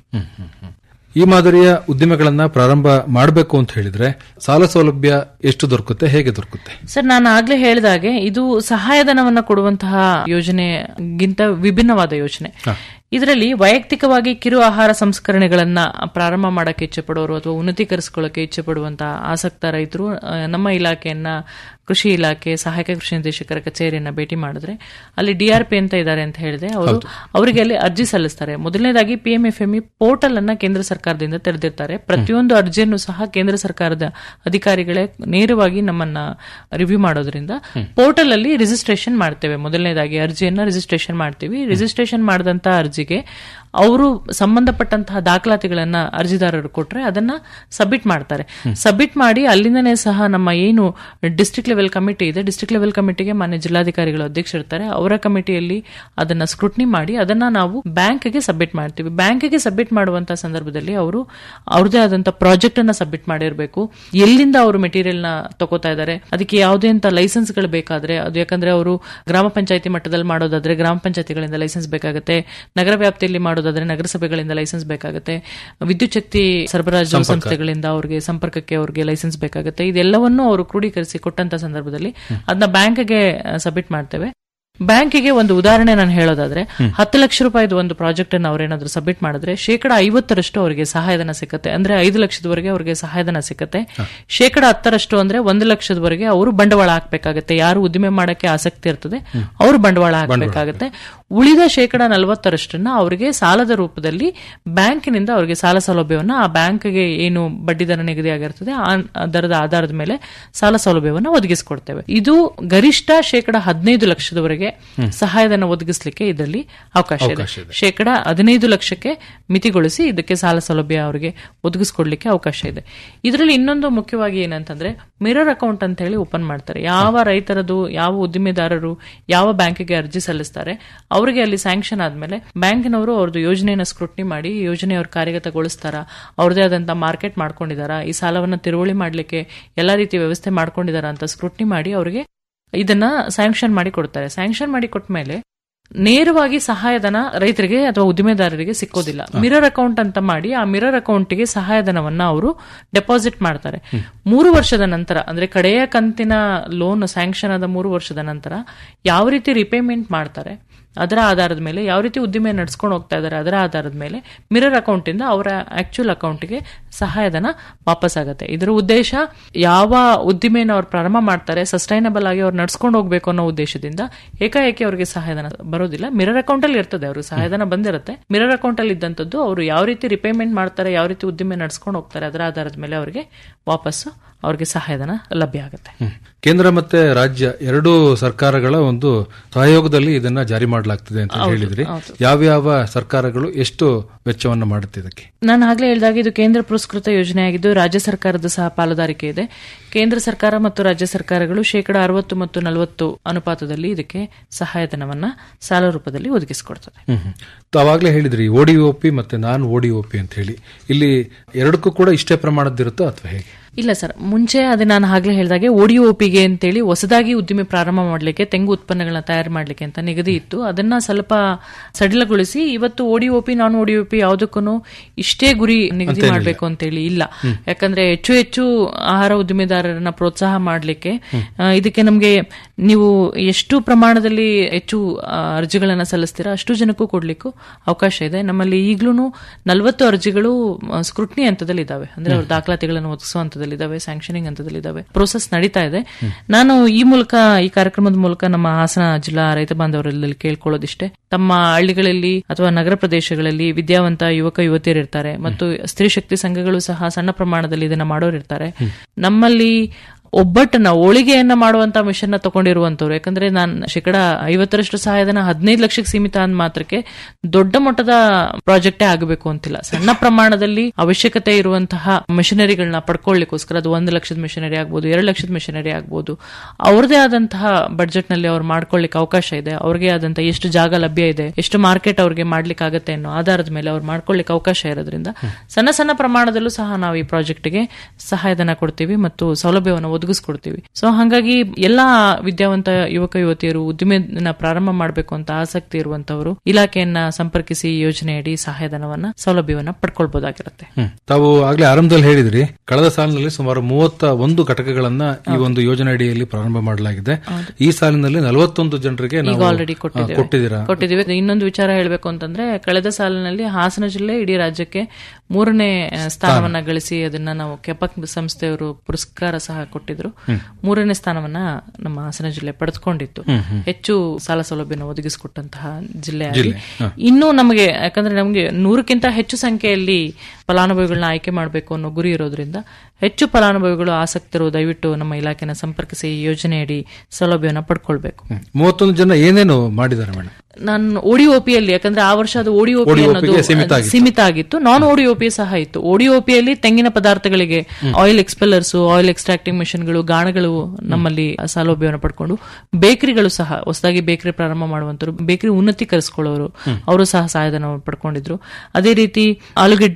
[SPEAKER 10] ಈ ಮಾದರಿಯ ಉದ್ದಿಮೆಗಳನ್ನ ಪ್ರಾರಂಭ ಮಾಡಬೇಕು ಅಂತ ಹೇಳಿದ್ರೆ ಸಾಲ ಸೌಲಭ್ಯ ಎಷ್ಟು ದೊರಕುತ್ತೆ ಹೇಗೆ ದೊರಕುತ್ತೆ
[SPEAKER 11] ಸರ್ ನಾನು ಆಗ್ಲೇ ಹೇಳಿದಾಗೆ ಇದು ಸಹಾಯಧನವನ್ನ ಕೊಡುವಂತಹ ಯೋಜನೆಗಿಂತ ವಿಭಿನ್ನವಾದ ಯೋಜನೆ ಇದರಲ್ಲಿ ವೈಯಕ್ತಿಕವಾಗಿ ಕಿರು ಆಹಾರ ಸಂಸ್ಕರಣೆಗಳನ್ನ ಪ್ರಾರಂಭ ಮಾಡಕ್ಕೆ ಇಚ್ಛೆ ಪಡೋರು ಅಥವಾ ಉನ್ನತೀಕರಿಸಿಕೊಳ್ಳಕ್ಕೆ ಇಚ್ಛೆ ಪಡುವಂತಹ ಆಸಕ್ತ ರೈತರು ಆ, ನಮ್ಮ ಇಲಾಖೆಯನ್ನ ಕೃಷಿ ಇಲಾಖೆ ಸಹಾಯಕ ಕೃಷಿ ನಿರ್ದೇಶಕರ ಕಚೇರಿಯನ್ನ ಭೇಟಿ ಮಾಡಿದ್ರೆ ಅಲ್ಲಿ ಡಿಆರ್ಪಿ ಅಂತ ಇದ್ದಾರೆ ಅಂತ ಹೇಳಿದೆ ಅವರು ಅವರಿಗೆ ಅಲ್ಲಿ ಅರ್ಜಿ ಸಲ್ಲಿಸ್ತಾರೆ ಮೊದಲನೇದಾಗಿ ಪಿಎಂಎಫ್ಎಂಇ ಪೋರ್ಟಲ್ ಅನ್ನ ಕೇಂದ್ರ ಸರ್ಕಾರದಿಂದ ತೆರೆದಿರ್ತಾರೆ ಪ್ರತಿಯೊಂದು ಅರ್ಜಿಯನ್ನು ಸಹ ಕೇಂದ್ರ ಸರ್ಕಾರದ ಅಧಿಕಾರಿಗಳೇ ನೇರವಾಗಿ ನಮ್ಮನ್ನ ರಿವ್ಯೂ ಮಾಡೋದ್ರಿಂದ ಪೋರ್ಟಲ್ ಅಲ್ಲಿ ರಿಜಿಸ್ಟ್ರೇಷನ್ ಮಾಡ್ತೇವೆ ಮೊದಲನೇದಾಗಿ ಅರ್ಜಿಯನ್ನ ರಿಜಿಸ್ಟ್ರೇಷನ್ ಮಾಡ್ತೀವಿ ರಿಜಿಸ್ಟ್ರೇಷನ್ ಮಾಡಿದಂತ ಅರ್ಜಿಗೆ ಅವರು ಸಂಬಂಧಪಟ್ಟಂತಹ ದಾಖಲಾತಿಗಳನ್ನ ಅರ್ಜಿದಾರರು ಕೊಟ್ರೆ ಅದನ್ನ ಸಬ್ಮಿಟ್ ಮಾಡ್ತಾರೆ ಸಬ್ಮಿಟ್ ಮಾಡಿ ಅಲ್ಲಿಂದನೇ ಸಹ ನಮ್ಮ ಏನು ಡಿಸ್ಟ್ರಿಕ್ಟ್ ಲೆವೆಲ್ ಕಮಿಟಿ ಇದೆ ಡಿಸ್ಟ್ರಿಕ್ಟ್ ಲೆವೆಲ್ ಕಮಿಟಿಗೆ ಮಾನ್ಯ ಜಿಲ್ಲಾಧಿಕಾರಿಗಳು ಅಧ್ಯಕ್ಷರಿರ್ತಾರೆ ಅವರ ಕಮಿಟಿಯಲ್ಲಿ ಅದನ್ನ ಸ್ಕ್ರೂಟ್ನಿ ಮಾಡಿ ಅದನ್ನ ನಾವು ಬ್ಯಾಂಕ್ಗೆ ಸಬ್ಮಿಟ್ ಮಾಡ್ತೀವಿ ಬ್ಯಾಂಕ್ಗೆ ಸಬ್ಮಿಟ್ ಮಾಡುವಂತಹ ಸಂದರ್ಭದಲ್ಲಿ ಅವರು ಅವ್ರದೇ ಆದಂತಹ ಪ್ರಾಜೆಕ್ಟ್ ಅನ್ನ ಸಬ್ಮಿಟ್ ಮಾಡಿರಬೇಕು ಎಲ್ಲಿಂದ ಅವರು ಮೆಟೀರಿಯಲ್ ನ ತಗೋತಾ ಇದ್ದಾರೆ ಅದಕ್ಕೆ ಯಾವುದೇ ಅಂತ ಲೈಸೆನ್ಸ್ ಗಳು ಬೇಕಾದ್ರೆ ಅದು ಯಾಕಂದ್ರೆ ಅವರು ಗ್ರಾಮ ಪಂಚಾಯತಿ ಮಟ್ಟದಲ್ಲಿ ಮಾಡೋದಾದ್ರೆ ಗ್ರಾಮ ಪಂಚಾಯತಿಗಳಿಂದ ಲೈಸೆನ್ಸ್ ಬೇಕಾಗುತ್ತೆ ನಗರ ವ್ಯಾಪ್ತಿಯಲ್ಲಿ ಮಾಡೋದಾದ್ರೆ ನಗರಸಭೆಗಳಿಂದ ಲೈಸೆನ್ಸ್ ಬೇಕಾಗುತ್ತೆ ವಿದ್ಯುತ್ ಶಕ್ತಿ ಸರಬರಾಜು ಸಂಸ್ಥೆಗಳಿಂದ ಅವ್ರಿಗೆ ಸಂಪರ್ಕಕ್ಕೆ ಅವ್ರಿಗೆ ಲೈಸೆನ್ಸ್ ಬೇಕಾಗುತ್ತೆ ಇದೆಲ್ಲವನ್ನೂ ಅವರು ಕ್ರೋಢೀಕರಿಸಿ ಕೊಟ್ಟಂತ ಸಂದರ್ಭದಲ್ಲಿ ಅದನ್ನ ಬ್ಯಾಂಕ್ಗೆ ಸಬ್ಮಿಟ್ ಮಾಡ್ತೇವೆ ಬ್ಯಾಂಕಿಗೆ ಒಂದು ಉದಾಹರಣೆ ನಾನು ಹೇಳೋದಾದ್ರೆ ಹತ್ತು ಲಕ್ಷ ರೂಪಾಯಿದು ಒಂದು ಪ್ರಾಜೆಕ್ಟ್ ಅನ್ನು ಅವ್ರೇನಾದ್ರೂ ಸಬ್ಮಿಟ್ ಮಾಡಿದ್ರೆ ಶೇಕಡ ಐವತ್ತರಷ್ಟು ಅವರಿಗೆ ಸಹಾಯಧನ ಸಿಕ್ಕತ್ತೆ ಅಂದ್ರೆ ಐದು ಲಕ್ಷದವರೆಗೆ ಅವರಿಗೆ ಸಹಾಯಧನ ಸಿಕ್ಕತ್ತೆ ಶೇಕಡ ಹತ್ತರಷ್ಟು ಅಂದ್ರೆ ಒಂದು ಲಕ್ಷದವರೆಗೆ ಅವರು ಬಂಡವಾಳ ಹಾಕ್ಬೇಕಾಗತ್ತೆ ಯಾರು ಉದ್ದಿಮೆ ಮಾಡಕ್ಕೆ ಆಸಕ್ತಿ ಇರ್ತದೆ ಅವರು ಬಂಡವಾಳ ಹಾಕಬೇಕಾಗತ್ತೆ ಉಳಿದ ಶೇಕಡ ನಲವತ್ತರಷ್ಟನ್ನ ಅವರಿಗೆ ಸಾಲದ ರೂಪದಲ್ಲಿ ಬ್ಯಾಂಕಿನಿಂದ ಅವರಿಗೆ ಸಾಲ ಸೌಲಭ್ಯವನ್ನ ಆ ಬ್ಯಾಂಕ್ಗೆ ಏನು ಬಡ್ಡಿ ದರ ನಿಗದಿ ಆಗಿರ್ತದೆ ಆ ದರದ ಆಧಾರದ ಮೇಲೆ ಸಾಲ ಸೌಲಭ್ಯವನ್ನ ಒದಗಿಸಿಕೊಡ್ತೇವೆ ಇದು ಗರಿಷ್ಠ ಶೇಕಡ ಹದಿನೈದು ಲಕ್ಷದವರೆಗೆ ಸಹಾಯಧನ ಒದಗಿಸಲಿಕ್ಕೆ ಇದರಲ್ಲಿ ಅವಕಾಶ ಇದೆ ಶೇಕಡ ಹದಿನೈದು ಲಕ್ಷಕ್ಕೆ ಮಿತಿಗೊಳಿಸಿ ಇದಕ್ಕೆ ಸಾಲ ಸೌಲಭ್ಯ ಅವರಿಗೆ ಒದಗಿಸ್ಕೊಡ್ಲಿಕ್ಕೆ ಅವಕಾಶ ಇದೆ ಇದರಲ್ಲಿ ಇನ್ನೊಂದು ಮುಖ್ಯವಾಗಿ ಏನಂತಂದ್ರೆ ಮಿರರ್ ಅಕೌಂಟ್ ಅಂತ ಹೇಳಿ ಓಪನ್ ಮಾಡ್ತಾರೆ ಯಾವ ರೈತರದು ಯಾವ ಉದ್ದಿಮೆದಾರರು ಯಾವ ಬ್ಯಾಂಕಿಗೆ ಅರ್ಜಿ ಸಲ್ಲಿಸ್ತಾರೆ ಅವರಿಗೆ ಅಲ್ಲಿ ಸ್ಯಾಂಕ್ಷನ್ ಆದ್ಮೇಲೆ ಬ್ಯಾಂಕಿನವರು ಅವ್ರದ್ದು ಯೋಜನೆಯನ್ನು ಸ್ಕ್ರೂಟ್ನಿ ಮಾಡಿ ಈ ಯೋಜನೆ ಅವ್ರ ಕಾರ್ಯಗತಗೊಳಿಸ್ತಾರ ಅವ್ರದೇ ಆದಂತ ಮಾರ್ಕೆಟ್ ಮಾಡ್ಕೊಂಡಿದಾರ ಈ ಸಾಲವನ್ನ ತಿರುವಳಿ ಮಾಡ್ಲಿಕ್ಕೆ ಎಲ್ಲಾ ರೀತಿ ವ್ಯವಸ್ಥೆ ಮಾಡ್ಕೊಂಡಿದಾರ ಅಂತ ಸ್ಕ್ರೂಟ್ನಿ ಮಾಡಿ ಅವರಿಗೆ ಇದನ್ನ ಸ್ಯಾಂಕ್ಷನ್ ಮಾಡಿ ಕೊಡ್ತಾರೆ ಸ್ಯಾಂಕ್ಷನ್ ಮಾಡಿ ಕೊಟ್ಟ ಮೇಲೆ ನೇರವಾಗಿ ಸಹಾಯಧನ ರೈತರಿಗೆ ಅಥವಾ ಉದ್ದಿಮೆದಾರರಿಗೆ ಸಿಕ್ಕೋದಿಲ್ಲ ಮಿರರ್ ಅಕೌಂಟ್ ಅಂತ ಮಾಡಿ ಆ ಮಿರರ್ ಅಕೌಂಟ್ಗೆ ಸಹಾಯಧನವನ್ನ ಅವರು ಡೆಪಾಸಿಟ್ ಮಾಡ್ತಾರೆ ಮೂರು ವರ್ಷದ ನಂತರ ಅಂದ್ರೆ ಕಡೆಯ ಕಂತಿನ ಲೋನ್ ಸ್ಯಾಂಕ್ಷನ್ ಆದ ಮೂರು ವರ್ಷದ ನಂತರ ಯಾವ ರೀತಿ ರಿಪೇಮೆಂಟ್ ಮಾಡ್ತಾರೆ ಅದರ ಆಧಾರದ ಮೇಲೆ ಯಾವ ರೀತಿ ಉದ್ದಿಮೆ ನಡ್ಸ್ಕೊಂಡು ಹೋಗ್ತಾ ಇದ್ದಾರೆ ಅದರ ಆಧಾರದ ಮೇಲೆ ಮಿರರ್ ಅಕೌಂಟ್ ಇಂದ ಅವರ ಆಕ್ಚುಲ್ ಅಕೌಂಟ್ಗೆ ಸಹಾಯಧನ ವಾಪಸ್ ಆಗುತ್ತೆ ಇದರ ಉದ್ದೇಶ ಯಾವ ಉದ್ದಿಮೆನ ಅವ್ರು ಪ್ರಾರಂಭ ಮಾಡ್ತಾರೆ ಸಸ್ಟೈನಬಲ್ ಆಗಿ ಅವ್ರು ನಡ್ಸ್ಕೊಂಡು ಹೋಗ್ಬೇಕು ಅನ್ನೋ ಉದ್ದೇಶದಿಂದ ಏಕಾಏಕಿ ಅವರಿಗೆ ಸಹಾಯಧನ ಬರೋದಿಲ್ಲ ಮಿರರ್ ಅಕೌಂಟ್ ಅಲ್ಲಿ ಇರ್ತದೆ ಅವ್ರಿಗೆ ಸಹಾಯಧನ ಬಂದಿರುತ್ತೆ ಮಿರರ್ ಅಕೌಂಟ್ ಅಲ್ಲಿ ಇದ್ದಂಥದ್ದು ಅವರು ಯಾವ ರೀತಿ ರಿಪೇಮೆಂಟ್ ಮಾಡ್ತಾರೆ ಯಾವ ರೀತಿ ಉದ್ದಿಮೆ ನಡ್ಸ್ಕೊಂಡು ಹೋಗ್ತಾರೆ ಅದರ ಆಧಾರದ ಮೇಲೆ ಅವರಿಗೆ ವಾಪಸ್ಸು ಅವ್ರಿಗೆ ಸಹಾಯಧನ ಲಭ್ಯ ಆಗುತ್ತೆ
[SPEAKER 10] ಕೇಂದ್ರ ಮತ್ತೆ ರಾಜ್ಯ ಎರಡೂ ಸರ್ಕಾರಗಳ ಒಂದು ಸಹಯೋಗದಲ್ಲಿ ಇದನ್ನ ಜಾರಿ ಮಾಡಲಾಗ್ತದೆ ಅಂತ ಹೇಳಿದ್ರಿ ಯಾವ್ಯಾವ ಸರ್ಕಾರಗಳು ಎಷ್ಟು ವೆಚ್ಚವನ್ನು ಮಾಡುತ್ತೆ ಇದಕ್ಕೆ
[SPEAKER 11] ನಾನು ಆಗ್ಲೇ ಹೇಳಿದಾಗ ಇದು ಕೇಂದ್ರ ಪುರಸ್ಕೃತ ಯೋಜನೆಯಾಗಿದ್ದು ರಾಜ್ಯ ಸರ್ಕಾರದ ಸಹ ಪಾಲುದಾರಿಕೆ ಇದೆ ಕೇಂದ್ರ ಸರ್ಕಾರ ಮತ್ತು ರಾಜ್ಯ ಸರ್ಕಾರಗಳು ಶೇಕಡ ಅರವತ್ತು ಮತ್ತು ನಲವತ್ತು ಅನುಪಾತದಲ್ಲಿ ಇದಕ್ಕೆ ಸಹಾಯಧನವನ್ನ ಸಾಲ ರೂಪದಲ್ಲಿ ಒದಗಿಸಿಕೊಡ್ತದೆ
[SPEAKER 10] ಹ್ಮ್ ಹ್ಮ್. ತಾವಾಗ್ಲೇ ಹೇಳಿದ್ರಿ ಓಡಿಒಪಿ ಮತ್ತೆ ನಾನ್ ಓಡಿಒಪಿ ಅಂತ ಹೇಳಿ ಇಲ್ಲಿ ಎರಡಕ್ಕೂ ಕೂಡ ಇಷ್ಟೇ ಪ್ರಮಾಣದ್ದಿರುತ್ತೋ ಅಥವಾ ಹೇಗೆ
[SPEAKER 11] ಇಲ್ಲ ಸರ್ ಮುಂಚೆ ಅದೇ ನಾನು ಆಗ್ಲೇ ಹೇಳಿದಾಗೆ ಒಪಿಗೆ ಅಂತೇಳಿ ಹೊಸದಾಗಿ ಉದ್ದಿಮೆ ಪ್ರಾರಂಭ ಮಾಡಲಿಕ್ಕೆ ತೆಂಗು ಉತ್ಪನ್ನಗಳನ್ನ ತಯಾರು ಮಾಡಲಿಕ್ಕೆ ಅಂತ ನಿಗದಿ ಇತ್ತು ಅದನ್ನ ಸ್ವಲ್ಪ ಸಡಿಲಗೊಳಿಸಿ ಇವತ್ತು ಒಪಿ ನಾನ್ ಒಪಿ ಯಾವುದಕ್ಕೂ ಇಷ್ಟೇ ಗುರಿ ನಿಗದಿ ಮಾಡಬೇಕು ಅಂತೇಳಿ ಇಲ್ಲ ಯಾಕಂದ್ರೆ ಹೆಚ್ಚು ಹೆಚ್ಚು ಆಹಾರ ಉದ್ದಿಮೆದಾರರನ್ನ ಪ್ರೋತ್ಸಾಹ ಮಾಡಲಿಕ್ಕೆ ಇದಕ್ಕೆ ನಮಗೆ ನೀವು ಎಷ್ಟು ಪ್ರಮಾಣದಲ್ಲಿ ಹೆಚ್ಚು ಆ, ಅರ್ಜಿಗಳನ್ನ ಸಲ್ಲಿಸ್ತೀರಾ ಅಷ್ಟು ಜನಕ್ಕೂ ಕೊಡ್ಲಿಕ್ಕೂ ಅವಕಾಶ ಇದೆ ನಮ್ಮಲ್ಲಿ ಈಗ್ಲೂ ನಲವತ್ತು ಅರ್ಜಿಗಳು ಸ್ಕ್ರೂಟ್ನಿ ಹಂತದಲ್ಲಿ ಇದಾವೆ ಅಂದ್ರೆ ಅವ್ರ ದಾಖಲಾತಿಗಳನ್ನು ಒದಗಿಸುವ ಹಂತದಲ್ಲಿ ಇದಾವೆ ಸ್ಯಾಂಕ್ಷನಿಂಗ್ ಹಂತದಲ್ಲಿ ಇದಾವೆ ಪ್ರೋಸೆಸ್ ನಡೀತಾ ಇದೆ ನಾನು ಈ ಮೂಲಕ ಈ ಕಾರ್ಯಕ್ರಮದ ಮೂಲಕ ನಮ್ಮ ಹಾಸನ ಜಿಲ್ಲಾ ರೈತ ಬಾಂಧವರಲ್ಲಿ ಕೇಳ್ಕೊಳ್ಳೋದಿಷ್ಟೇ ತಮ್ಮ ಹಳ್ಳಿಗಳಲ್ಲಿ ಅಥವಾ ನಗರ ಪ್ರದೇಶಗಳಲ್ಲಿ ವಿದ್ಯಾವಂತ ಯುವಕ ಯುವತಿಯರು ಇರ್ತಾರೆ ಮತ್ತು ಸ್ತ್ರೀ ಶಕ್ತಿ ಸಂಘಗಳು ಸಹ ಸಣ್ಣ ಪ್ರಮಾಣದಲ್ಲಿ ಇದನ್ನ ಮಾಡೋರು ಇರ್ತಾರೆ ನಮ್ಮಲ್ಲಿ ಒಬ್ಬಟ್ಟನ್ನ ಹೋಳಿಗೆಯನ್ನ ಮಾಡುವಂತ ಮಿಷನ್ ನ ತಗೊಂಡಿರುವಂತವ್ರು ಯಾಕಂದ್ರೆ ನಾನು ಶೇಕಡ ಐವತ್ತರಷ್ಟು ಸಹಾಯಧನ ಹದಿನೈದು ಲಕ್ಷಕ್ಕೆ ಸೀಮಿತ ಅಂದ ಮಾತ್ರಕ್ಕೆ ದೊಡ್ಡ ಮಟ್ಟದ ಪ್ರಾಜೆಕ್ಟೇ ಆಗಬೇಕು ಅಂತಿಲ್ಲ ಸಣ್ಣ ಪ್ರಮಾಣದಲ್ಲಿ ಅವಶ್ಯಕತೆ ಇರುವಂತಹ ಮಿಷನರಿಗಳನ್ನ ಪಡ್ಕೊಳ್ಳಿಕ್ಕೋಸ್ಕರ ಅದು ಒಂದು ಲಕ್ಷದ ಮಿಷನರಿ ಆಗ್ಬೋದು ಎರಡು ಲಕ್ಷದ ಮಿಷನರಿ ಆಗ್ಬೋದು ಅವ್ರದೇ ಆದಂತಹ ಬಡ್ಜೆಟ್ ನಲ್ಲಿ ಅವ್ರು ಮಾಡ್ಕೊಳ್ಳಿಕ್ಕೆ ಅವಕಾಶ ಇದೆ ಅವ್ರಿಗೆ ಆದಂತಹ ಎಷ್ಟು ಜಾಗ ಲಭ್ಯ ಇದೆ ಎಷ್ಟು ಮಾರ್ಕೆಟ್ ಅವ್ರಿಗೆ ಮಾಡ್ಲಿಕ್ಕೆ ಆಗತ್ತೆ ಅನ್ನೋ ಆಧಾರದ ಮೇಲೆ ಅವ್ರು ಮಾಡ್ಕೊಳ್ಳಿಕ್ಕೆ ಅವಕಾಶ ಇರೋದ್ರಿಂದ ಸಣ್ಣ ಸಣ್ಣ ಪ್ರಮಾಣದಲ್ಲೂ ಸಹ ನಾವು ಈ ಪ್ರಾಜೆಕ್ಟ್ಗೆ ಸಹಾಯಧನ ಕೊಡ್ತೀವಿ ಮತ್ತು ಸೌಲಭ್ಯವನ್ನು ಒದಗಿಸ್ಕೊಡ್ತೀವಿ ಸೊ ಹಾಗಾಗಿ ಎಲ್ಲಾ ವಿದ್ಯಾವಂತ ಯುವಕ ಯುವತಿಯರು ಉದ್ದಿಮೆನ ಪ್ರಾರಂಭ ಮಾಡಬೇಕು ಅಂತ ಆಸಕ್ತಿ ಇರುವಂತವರು ಇಲಾಖೆಯನ್ನ ಸಂಪರ್ಕಿಸಿ ಈ ಯೋಜನೆಯಡಿ ಸಹಾಯಧನವನ್ನ ಸೌಲಭ್ಯವನ್ನ ಪಡ್ಕೊಳ್ಬಹುದಾಗಿರುತ್ತೆ
[SPEAKER 10] ಹ್ಮ್. ತಾವು ಆಗ್ಲೇ ಆರಂಭದಲ್ಲಿ ಹೇಳಿದ್ರಿ ಕಳೆದ ಸಾಲಿನಲ್ಲಿ ಸುಮಾರು ಮೂವತ್ತ ಒಂದು ಘಟಕಗಳನ್ನ ಈ ಒಂದು ಯೋಜನೆ ಅಡಿಯಲ್ಲಿ ಪ್ರಾರಂಭ ಮಾಡಲಾಗಿದೆ ಈ ಸಾಲಿನಲ್ಲಿ ನಲವತ್ತೊಂದು ಜನರಿಗೆ
[SPEAKER 11] ಈಗ
[SPEAKER 10] ನಾವು
[SPEAKER 11] ಆಲ್ರೆಡಿ
[SPEAKER 10] ಆ,
[SPEAKER 11] ಕೊಟ್ಟಿದ್ದೇವೆ
[SPEAKER 10] ಕೊಟ್ಟಿದ್ದೀರಾ
[SPEAKER 11] ಕೊಟ್ಟಿದ್ದೀವಿ ಇನ್ನೊಂದು ವಿಚಾರ ಹೇಳಬೇಕು ಅಂತಂದ್ರೆ ಕಳೆದ ಸಾಲಿನಲ್ಲಿ ಹಾಸನ ಜಿಲ್ಲೆ ಇಡೀ ರಾಜ್ಯಕ್ಕೆ ಮೂರನೇ ಆ, ಸ್ಥಾನವನ್ನ ಗಳಿಸಿ ಅದನ್ನ ನಾವು ಕೆಪಕ್ ಸಂಸ್ಥೆಯವರು ಪುರಸ್ಕಾರ ಸಹ ಕೊಟ್ಟಿದ್ರು ಮೂರನೇ ಸ್ಥಾನವನ್ನ ನಮ್ಮ ಹಾಸನ ಜಿಲ್ಲೆ ಪಡೆದುಕೊಂಡಿತ್ತು ಹೆಚ್ಚು ಸಾಲ ಸೌಲಭ್ಯನ ಒದಗಿಸಿಕೊಟ್ಟಂತಹ ಜಿಲ್ಲೆ ಆಗಿ ಇನ್ನೂ ನಮಗೆ ಯಾಕಂದ್ರೆ ನಮಗೆ ನೂರಕ್ಕಿಂತ ಹೆಚ್ಚು ಸಂಖ್ಯೆಯಲ್ಲಿ ಫಲಾನುಭವಿಗಳನ್ನ ಆಯ್ಕೆ ಮಾಡಬೇಕು ಅನ್ನೋ ಗುರಿ ಇರೋದ್ರಿಂದ ಹೆಚ್ಚು ಫಲಾನುಭವಿಗಳು ಆಸಕ್ತರು ದಯವಿಟ್ಟು ನಮ್ಮ ಇಲಾಖೆನ ಸಂಪರ್ಕಿಸಿ ಈ ಯೋಜನೆಯಡಿ ಸೌಲಭ್ಯವನ್ನು ಪಡ್ಕೊಳ್ಬೇಕು
[SPEAKER 10] ಹ್ಮ್. ಮೂವತ್ತೊಂದು ಜನ ಏನೇನು ಮಾಡಿದ್ದಾರೆ ಮೇಡಮ್
[SPEAKER 11] ನಾನು ಓಡಿಒಪಿಯಲ್ಲಿ ಯಾಕಂದ್ರೆ ಆ ವರ್ಷ ಅದು ಓಡಿಒಪಿ
[SPEAKER 10] ODOP
[SPEAKER 11] ಅನ್ನೋದು
[SPEAKER 10] ಗೆ ಸೀಮಿತ ಆಗಿತ್ತು.
[SPEAKER 11] ಸೀಮಿತ ಆಗಿತ್ತು ನಾನ್ ಓಡಿಒಪಿ ಸಹ ಇತ್ತು ಓಡಿಒಪಿಯಲ್ಲಿ ತೆಂಗಿನ ಪದಾರ್ಥಗಳಿಗೆ ಆಯಿಲ್ ಎಕ್ಸ್ಪೆಲ್ಲರ್ಸ್ ಆಯಿಲ್ ಎಕ್ಸ್ಟ್ರಾಕ್ಟಿಂಗ್ ಮಿಷನ್ಗಳು ಗಾಣಗಳು ನಮ್ಮಲ್ಲಿ ಸೌಲಭ್ಯವನ್ನು ಪಡ್ಕೊಂಡು ಬೇಕರಿಗಳು ಸಹ ಹೊಸದಾಗಿ ಬೇಕರಿ ಪ್ರಾರಂಭ ಮಾಡುವಂತರು ಬೇಕರಿ ಉನ್ನತೀಕರಿಸಿಕೊಳ್ಳೋರು ಅವರು ಸಹ ಸಹಾಯಧನ ಪಡ್ಕೊಂಡಿದ್ರು ಅದೇ ರೀತಿ ಆಲೂಗೆಡ್ಡೆ